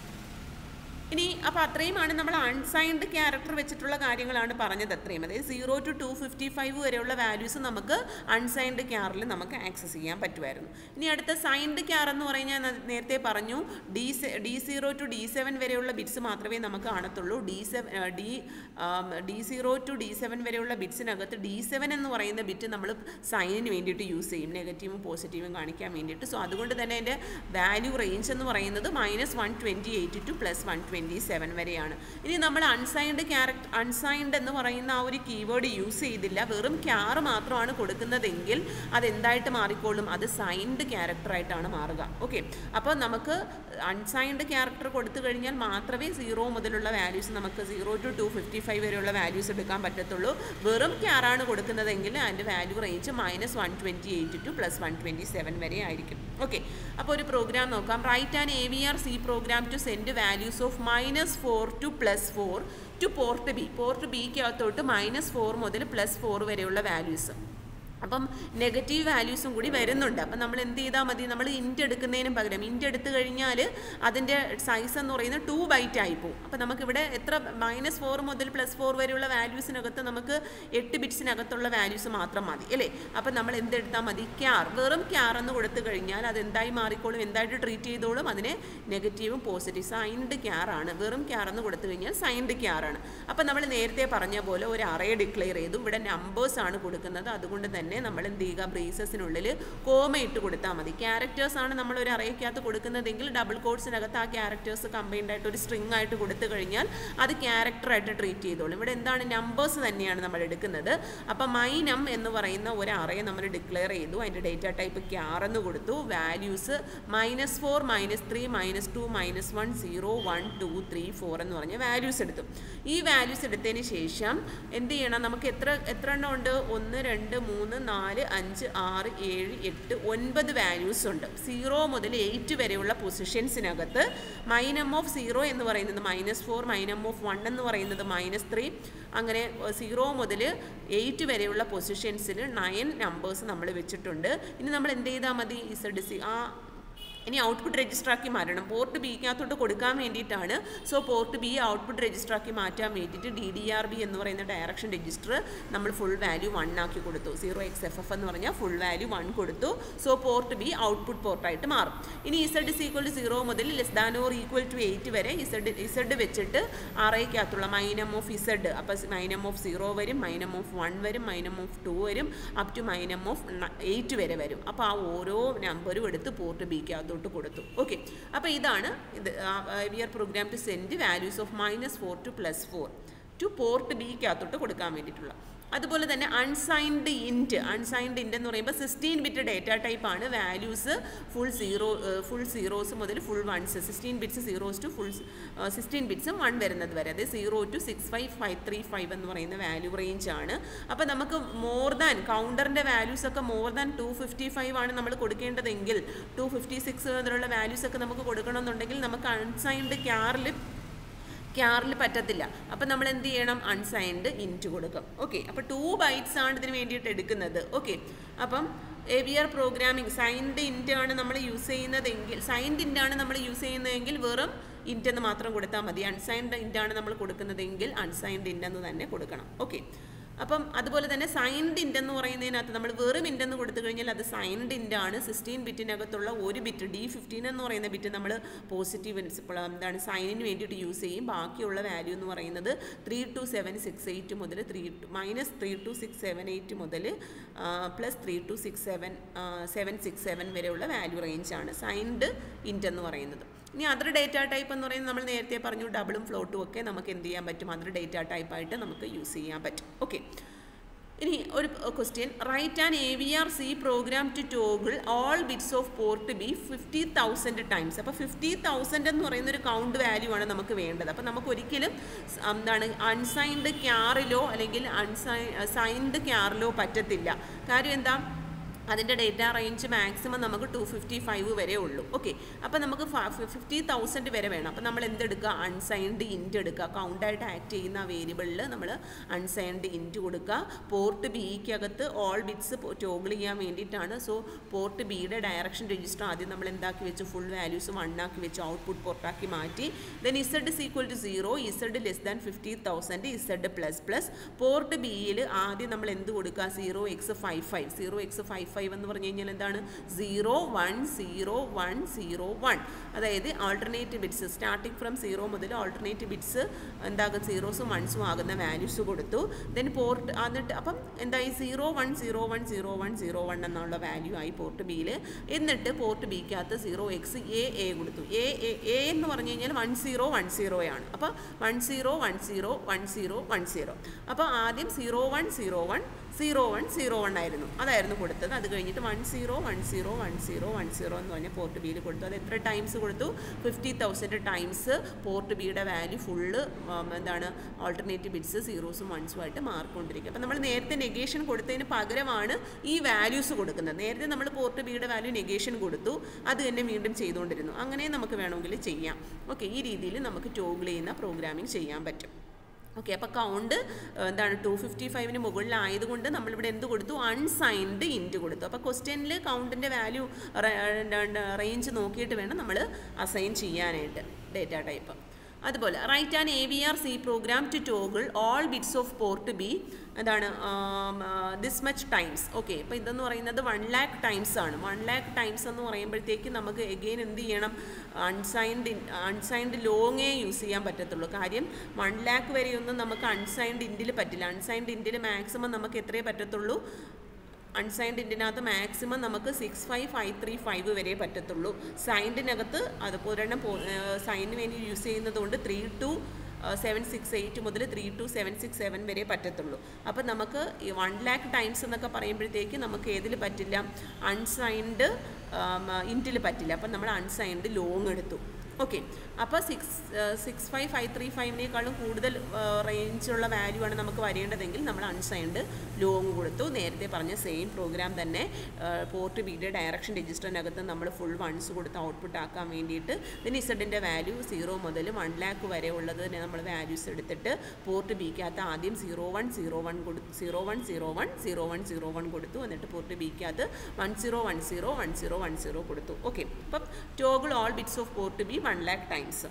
ഇനി അപ്പോൾ അത്രയുമാണ് നമ്മൾ അൺസൈൻഡ് ക്യാരക്ടർ വെച്ചിട്ടുള്ള കാര്യങ്ങളാണ് പറഞ്ഞത് അത്രയും അതായത് zero to two fifty five വരെയുള്ള വാല്യൂസ് നമുക്ക് അൺസൈൻഡ് ക്യാറിൽ നമുക്ക് ആക്സസ് ചെയ്യാൻ പറ്റുമായിരുന്നു ഇനി അടുത്ത സൈൻഡ് ക്യാർ എന്ന് പറഞ്ഞാൽ ഞാൻ നേരത്തെ പറഞ്ഞു D D zero to D seven വരെയുള്ള ബിറ്റ്സ് മാത്രമേ നമുക്ക് കാണത്തുള്ളൂ D seven D D zero to D seven വരെയുള്ള ബിറ്റ്സിനകത്ത് ഡി സെവൻ എന്ന് പറയുന്ന ബിറ്റ് നമ്മൾ സൈനിന് വേണ്ടിയിട്ട് യൂസ് ചെയ്യും നെഗറ്റീവും പോസിറ്റീവും കാണിക്കാൻ വേണ്ടിയിട്ട് സോ അതുകൊണ്ട് തന്നെ അതിൻ്റെ വാല്യൂ റേഞ്ച് എന്ന് പറയുന്നത് minus one twenty eight to plus one twenty seven വരെയാണ് ഇനി നമ്മൾ അൺസൈൻഡ് ക്യാരക്ടർ അൺസൈൻഡ് എന്ന് പറയുന്ന ആ ഒരു കീവേഡ് യൂസ് ചെയ്തില്ല വെറും ക്യാർ മാത്രമാണ് കൊടുക്കുന്നതെങ്കിൽ അതെന്തായിട്ട് മാറിക്കോളും അത് സൈൻഡ് ക്യാരക്ടറായിട്ടാണ് മാറുക ഓക്കെ അപ്പോൾ നമുക്ക് അൺസൈൻഡ് ക്യാരക്ടർ കൊടുത്തു കഴിഞ്ഞാൽ മാത്രമേ സീറോ മുതലുള്ള വാല്യൂസ് നമുക്ക് zero to two fifty five വരെയുള്ള വാല്യൂസ് എടുക്കാൻ പറ്റത്തുള്ളൂ വെറും ക്യാറാണ് കൊടുക്കുന്നതെങ്കിൽ അതിൻ്റെ value range minus one twenty eight to plus one twenty seven വരെ ആയിരിക്കും ഓക്കെ അപ്പോൾ ഒരു പ്രോഗ്രാം നോക്കാം write and A V R C program to send values of minus four to plus four to port B port ബിക്കകത്തോട്ട് minus four മുതൽ plus four വരെയുള്ള values അപ്പം negative വാല്യൂസും കൂടി വരുന്നുണ്ട് അപ്പം നമ്മൾ എന്ത് ചെയ്താൽ മതി നമ്മൾ ഇൻറ്റ് എടുക്കുന്നതിനും പകരം ഇൻറ്റ് എടുത്തു കഴിഞ്ഞാൽ അതിൻ്റെ സൈസ് എന്ന് പറയുന്നത് ടു ബൈറ്റ് ആയിപ്പോവും അപ്പം നമുക്കിവിടെ എത്ര മൈനസ് ഫോർ മുതൽ പ്ലസ് ഫോർ വരെയുള്ള വാല്യൂസിനകത്ത് നമുക്ക് എട്ട് ബിറ്റ്സിനകത്തുള്ള വാല്യൂസ് മാത്രം മതി അല്ലേ അപ്പം നമ്മൾ എന്തെടുത്താൽ മതി ക്യാർ വെറും ക്യാർ എന്ന് കൊടുത്തു കഴിഞ്ഞാൽ അത് എന്തായി മാറിക്കോളും എന്തായിട്ട് ട്രീറ്റ് ചെയ്തോളും അതിനെ നെഗറ്റീവും പോസിറ്റീവ് സൈൻഡ് ക്യാർ ആണ് വെറും ക്യാർ എന്ന് കൊടുത്തു കഴിഞ്ഞാൽ സൈൻഡ് ക്യാർ ആണ് അപ്പം നമ്മൾ നേരത്തെ പറഞ്ഞ പോലെ ഒരു അറേ ഡിക്ലെയർ ചെയ്തു ഇവിടെ നമ്പേഴ്സ് ആണ് കൊടുക്കുന്നത് അതുകൊണ്ട് തന്നെ തന്നെ നമ്മൾ എന്ത് ചെയ്യുക ബ്രേസസിനുള്ളിൽ കോമ ഇട്ട് കൊടുത്താൽ മതി ക്യാരക്ടേഴ്സ് ആണ് നമ്മൾ ഒരു അറയ്ക്കകത്ത് കൊടുക്കുന്നതെങ്കിൽ ഡബിൾ കോഡ്സിനകത്ത് ആ ക്യാരക്ടേഴ്സ് കമ്പൈൻഡ് ആയിട്ട് ഒരു സ്ട്രിങ് ആയിട്ട് കൊടുത്തു കഴിഞ്ഞാൽ അത് ക്യാരക്ടറായിട്ട് ട്രീറ്റ് ചെയ്തോളും ഇവിടെ എന്താണ് നമ്പേഴ്സ് തന്നെയാണ് നമ്മൾ എടുക്കുന്നത് അപ്പം മൈനം എന്ന് പറയുന്ന ഒരു അറയെ നമ്മൾ ഡിക്ലെയർ ചെയ്തു അതിൻ്റെ ഡേറ്റ ടൈപ്പ് ക്യാർ എന്ന് കൊടുത്തു values minus four minus three minus two minus one zero one two three four എന്ന് പറഞ്ഞ വാല്യൂസ് എടുത്തു ഈ വാല്യൂസ് എടുത്തതിന് ശേഷം എന്ത് ചെയ്യണം നമുക്ക് എത്ര എത്ര എണ്ണം ഉണ്ട് ഒന്ന് രണ്ട് മൂന്ന് നാല് അഞ്ച് ആറ് ഏഴ് എട്ട് ഒൻപത് വാല്യൂസ് ഉണ്ട് സീറോ മുതൽ എയ്റ്റ് വരെയുള്ള പൊസിഷൻസിനകത്ത് മൈനം ഓഫ് സീറോ എന്ന് പറയുന്നത് minus four my num of one എന്ന് പറയുന്നത് മൈനസ് ത്രീ അങ്ങനെ സീറോ മുതൽ എയ്റ്റ് വരെയുള്ള പൊസിഷൻസിൽ നയൻ നമ്പേഴ്സ് നമ്മൾ വെച്ചിട്ടുണ്ട് ഇനി നമ്മൾ എന്ത് ചെയ്താൽ മതി ഇസഡ് സി ആ ഇനി ഔട്ട്പുട്ട് രജിസ്റ്റർ ആക്കി മാറ്റണം പോർട്ട് ബിക്കകത്തോട്ട് കൊടുക്കാൻ വേണ്ടിയിട്ടാണ് so port B output register ആക്കി മാറ്റാൻ വേണ്ടിയിട്ട് ഡി ഡി ആർ ബി എന്ന് പറയുന്ന ഡയറക്ഷൻ രജിസ്റ്റർ നമ്മൾ ഫുൾ വാല്യൂ വൺ ആക്കി കൊടുത്തു സീറോ എക്സ് എഫ് എഫ് എന്ന് പറഞ്ഞാൽ ഫുൾ വാല്യൂ വൺ കൊടുത്തു സോ പോർട്ട് ബി ഔട്ട്പുട്ട് പോർട്ടായിട്ട് മാറും ഇനി Z is equal to zero മുതൽ less than or equal to eight വരെ ഇസഡ് ഇസഡ് വെച്ചിട്ട് അറയ്ക്കകത്തുള്ള മൈനം ഓഫ് ഇസഡ് അപ്പോൾ മൈനം ഓഫ് സീറോ വരും മൈനം ഓഫ് വൺ വരും മൈനം ഓഫ് ടു വരും up to my num of eight വരെ വരും അപ്പോൾ ആ ഓരോ നമ്പറും എടുത്ത് പോർട്ട് ബിക്കകത്തോട്ട് കൊടുത്തു ഓക്കെ അപ്പോൾ ഇതാണ് ഇത് V R program to send values of minus four to plus four to port ബിക്കകത്തോട്ട് കൊടുക്കാൻ വേണ്ടിയിട്ടുള്ള അതുപോലെ തന്നെ അൺസൈൻഡ് ഇൻറ്റ് അൺസൈൻഡ് ഇൻറ്റ് എന്ന് പറയുമ്പോൾ സിക്സ്റ്റീൻ ബിറ്റ് ഡേറ്റ ടൈപ്പ് ആണ് values full zero full zeros മുതൽ full ones sixteen bits zeros to full sixteen ബിറ്റ്സും വൺ വരുന്നത് വരെ അതായത് zero to six five five three five എന്ന് പറയുന്ന വാല്യൂ റേഞ്ച് ആണ് അപ്പോൾ നമുക്ക് മോർ ദാൻ കൗണ്ടറിൻ്റെ വാല്യൂസ് ഒക്കെ more than two fifty five ആണ് നമ്മൾ കൊടുക്കേണ്ടതെങ്കിൽ ടു ഫിഫ്റ്റി സിക്സ് മുതലുള്ള വാല്യൂസ് ഒക്കെ നമുക്ക് കൊടുക്കണമെന്നുണ്ടെങ്കിൽ നമുക്ക് അൺസൈൻഡ് ക്യാറിൽ ക്യാറിൽ പറ്റത്തില്ല അപ്പം നമ്മൾ എന്ത് ചെയ്യണം അൺസൈൻഡ് ഇൻറ്റ് കൊടുക്കും ഓക്കെ അപ്പോൾ ടു ബൈറ്റ്സ് ആണ് ഇതിന് വേണ്ടിയിട്ട് എടുക്കുന്നത് ഓക്കെ അപ്പം A V R programming signed int ആണ് നമ്മൾ യൂസ് ചെയ്യുന്നതെങ്കിൽ സൈൻഡ് ഇൻറ്റ് ആണ് നമ്മൾ യൂസ് ചെയ്യുന്നതെങ്കിൽ വെറും ഇൻറ്റ് എന്ന് മാത്രം കൊടുത്താൽ മതി അൺസൈൻഡ് ഇൻറ്റ് ആണ് നമ്മൾ കൊടുക്കുന്നതെങ്കിൽ അൺസൈൻഡ് ഇൻറ്റ് എന്ന് തന്നെ കൊടുക്കണം ഓക്കെ അപ്പം അതുപോലെ തന്നെ സൈൻഡ് ഇൻ്റ് എന്ന് പറയുന്നതിനകത്ത് നമ്മൾ വെറും ഇൻ്റ് എന്ന് കൊടുത്തു കഴിഞ്ഞാൽ അത് സൈൻഡ് ഇൻ്റ് ആണ് സിക്സ്റ്റീൻ ബിറ്റിനകത്തുള്ള ഒരു ബിറ്റ് ഡി ഫിഫ്റ്റീൻ എന്ന് പറയുന്ന ബിറ്റ് നമ്മൾ പോസിറ്റീവ് എന്താണ് സൈനിന് വേണ്ടിയിട്ട് യൂസ് ചെയ്യും ബാക്കിയുള്ള വാല്യൂ എന്ന് പറയുന്നത് three two seven six eight മുതൽ three two minus three two six seven eight മുതൽ plus three two six seven seven six seven വരെയുള്ള വാല്യൂ റേഞ്ചാണ് സൈൻഡ് ഇൻ്റ് എന്ന് പറയുന്നത് ഇനി അതർ ഡേറ്റ ടൈപ്പ് എന്ന് പറയുന്നത് നമ്മൾ നേരത്തെ പറഞ്ഞു ഡബിളും ഫ്ലോട്ടും ഒക്കെ നമുക്ക് എന്ത് ചെയ്യാൻ പറ്റും അതർ ഡേറ്റ ടൈപ്പായിട്ട് നമുക്ക് യൂസ് ചെയ്യാൻ പറ്റും ഓക്കെ ഇനി ഒരു question write and A V R C program to toggle all bits of port B fifty thousand times അപ്പോൾ ഫിഫ്റ്റി തൗസൻഡ് എന്ന് പറയുന്ന ഒരു കൗണ്ട് വാല്യൂ ആണ് നമുക്ക് വേണ്ടത് അപ്പോൾ നമുക്ക് ഒരിക്കലും എന്താണ് അൺസൈൻഡ് ക്യാറിലോ അല്ലെങ്കിൽ അൺസൈ സൈൻഡ് ക്യാറിലോ പറ്റത്തില്ല കാര്യം എന്താ അതിൻ്റെ ഡേറ്റ റേഞ്ച് മാക്സിമം നമുക്ക് ടു ഫിഫ്റ്റി ഫൈവ് വരെ ഉള്ളൂ ഓക്കെ അപ്പോൾ നമുക്ക് ഫിഫ്റ്റി തൗസൻഡ് വരെ വേണം അപ്പോൾ നമ്മൾ എന്തെടുക്കുക അൺസൈൻഡ് ഇൻറ്റ് എടുക്കുക കൗണ്ടായിട്ട് ആക്ട് ചെയ്യുന്ന വേരിയബിളിൽ നമ്മൾ അൺസൈൻഡ് ഇൻറ്റ് കൊടുക്കുക പോർട്ട് ബിക്കകത്ത് ഓൾ ബിറ്റ്സ് ടോഗിൾ ചെയ്യാൻ വേണ്ടിയിട്ടാണ് സോ പോർട്ട് ബിയുടെ ഡയറക്ഷൻ രജിസ്റ്റർ ആദ്യം നമ്മൾ എന്താക്കി വെച്ചു ഫുൾ വാല്യൂസ് വണ്ണാക്കി വെച്ചു ഔട്ട്പുട്ട് പോർട്ടാക്കി മാറ്റി then Z is equal to zero Z less than fifty thousand Z plus plus port ബിയിൽ ആദ്യം നമ്മൾ എന്ത് കൊടുക്കുക zero X five five zero X five five എന്ന് പറഞ്ഞു കഴിഞ്ഞാൽ എന്താണ് zero one zero one zero one അതായത് alternate bits starting from zero മുതൽ ആൾട്ടർനേറ്റ് ബിറ്റ്സ് എന്താകും സീറോസും വൺസും ആകുന്ന വാല്യൂസ് കൊടുത്തു ദെൻ പോർട്ട് എന്നിട്ട് അപ്പം എന്തായി zero one zero one zero one zero one എന്നുള്ള വാല്യൂ ആയി പോർട്ട് ബിയിൽ എന്നിട്ട് പോർട്ട് ബിക്കകത്ത് സീറോ എക്സ് എ എ കൊടുത്തു എ എ എന്ന് പറഞ്ഞു കഴിഞ്ഞാൽ വൺ സീറോ വൺ സീറോ ആണ് അപ്പോൾ one zero one zero one zero one zero അപ്പോൾ ആദ്യം zero one zero one zero one zero one ആയിരുന്നു അതായിരുന്നു കൊടുത്തത് അത് കഴിഞ്ഞിട്ട് one zero one zero one zero one zero എന്ന് പറഞ്ഞ പോർട്ട് ബിയിൽ കൊടുത്തു അത് എത്ര ടൈംസ് കൊടുത്തു ഫിഫ്റ്റി തൗസൻഡ് ടൈംസ് പോർട്ട് ബിയുടെ വാല്യൂ ഫുള്ള് എന്താണ് ഓൾട്ടർനേറ്റീവ് ബിറ്റ്സ് സീറോസും വൺസും ആയിട്ട് മാറിക്കൊണ്ടിരിക്കുക അപ്പം നമ്മൾ നേരത്തെ നെഗേഷൻ കൊടുത്തതിന് പകരമാണ് ഈ വാല്യൂസ് കൊടുക്കുന്നത് നേരത്തെ നമ്മൾ പോർട്ട് ബിയുടെ വാല്യൂ നെഗേഷൻ കൊടുത്തു അത് തന്നെ വീണ്ടും ചെയ്തുകൊണ്ടിരുന്നു അങ്ങനെ നമുക്ക് വേണമെങ്കിൽ ചെയ്യാം ഓക്കെ ഈ രീതിയിൽ നമുക്ക് ടോഗിൾ ചെയ്യുന്ന പ്രോഗ്രാമിംഗ് ചെയ്യാൻ പറ്റും ഓക്കെ അപ്പോൾ കൗണ്ട് എന്താണ് ടു ഫിഫ്റ്റി ഫൈവിന് മുകളിലായതുകൊണ്ട് നമ്മളിവിടെ എന്ത് കൊടുത്തു അൺസൈൻഡ് ഇൻറ്റ് കൊടുത്തു അപ്പോൾ ക്വസ്റ്റ്യനിൽ കൗണ്ടിൻ്റെ വാല്യൂ റേഞ്ച് നോക്കിയിട്ട് വേണം നമ്മൾ അസൈൻ ചെയ്യാനായിട്ട് ഡേറ്റ ടൈപ്പ് അതുപോലെ write and A V R C program to toggle all bits of port B എന്താണ് ദിസ് മച്ച് ടൈംസ് ഓക്കെ അപ്പോൾ ഇതെന്ന് പറയുന്നത് വൺ ലാക്ക് ടൈംസ് ആണ് വൺ ലാക്ക് ടൈംസ് എന്ന് പറയുമ്പോഴത്തേക്ക് നമുക്ക് എഗെയിൻ എന്ത് ചെയ്യണം അൺസൈൻഡ് അൺസൈൻഡ് ലോങ്ങേ യൂസ് ചെയ്യാൻ പറ്റത്തുള്ളൂ കാര്യം വൺ ലാക്ക് വരെയൊന്നും നമുക്ക് അൺസൈൻഡ് ഇൻറ്റിൽ പറ്റില്ല അൺസൈൻഡ് ഇൻറ്റിൽ മാക്സിമം നമുക്ക് എത്രയേ പറ്റത്തുള്ളൂ അൺസൈൻഡ് ഇൻറ്റിനകത്ത് മാക്സിമം നമുക്ക് six five five three five വരെ പറ്റത്തുള്ളൂ സൈൻഡിനകത്ത് അതുപോലെ തന്നെ സൈനിന് വേണ്ടി യൂസ് ചെയ്യുന്നത് കൊണ്ട് three two seven six eight മുതൽ three two seven six seven വരെ പറ്റത്തുള്ളൂ അപ്പോൾ നമുക്ക് ഈ വൺ ലാക്ക് ടൈംസ് എന്നൊക്കെ പറയുമ്പോഴത്തേക്ക് നമുക്ക് ഏതിൽ പറ്റില്ല അൺസൈൻഡ് ഇൻറ്റിൽ പറ്റില്ല അപ്പം നമ്മൾ അൺസൈൻഡ് ലോങ് എടുത്തു ഓക്കെ അപ്പോൾ six six five five three ഫൈവിനേക്കാളും കൂടുതൽ റേഞ്ചുള്ള വാല്യൂ ആണ് നമുക്ക് വരേണ്ടതെങ്കിൽ നമ്മൾ അൺസൈൻഡ് ലോങ് കൊടുത്തു നേരത്തെ പറഞ്ഞ സെയിം പ്രോഗ്രാം തന്നെ പോർട്ട് ബിയുടെ ഡയറക്ഷൻ രജിസ്റ്ററിനകത്ത് നമ്മൾ ഫുൾ വൺസ് കൊടുത്ത് ഔട്ട്പുട്ട് ആക്കാൻ വേണ്ടിയിട്ട് പിന്നെ ഇസഡിൻ്റെ വാല്യൂ സീറോ മുതൽ വൺ ലാക്ക് വരെ ഉള്ളത് നമ്മൾ വാല്യൂസ് എടുത്തിട്ട് പോർട്ട് ബിക്കകത്ത് ആദ്യം സീറോ വൺ സീറോ വൺ കൊടു zero one zero one zero one zero one കൊടുത്തു എന്നിട്ട് പോർട്ട് ബിക്കകത്ത് one zero one zero one zero one zero കൊടുത്തു ഓക്കെ അപ്പം toggle all bits of port B one lakh times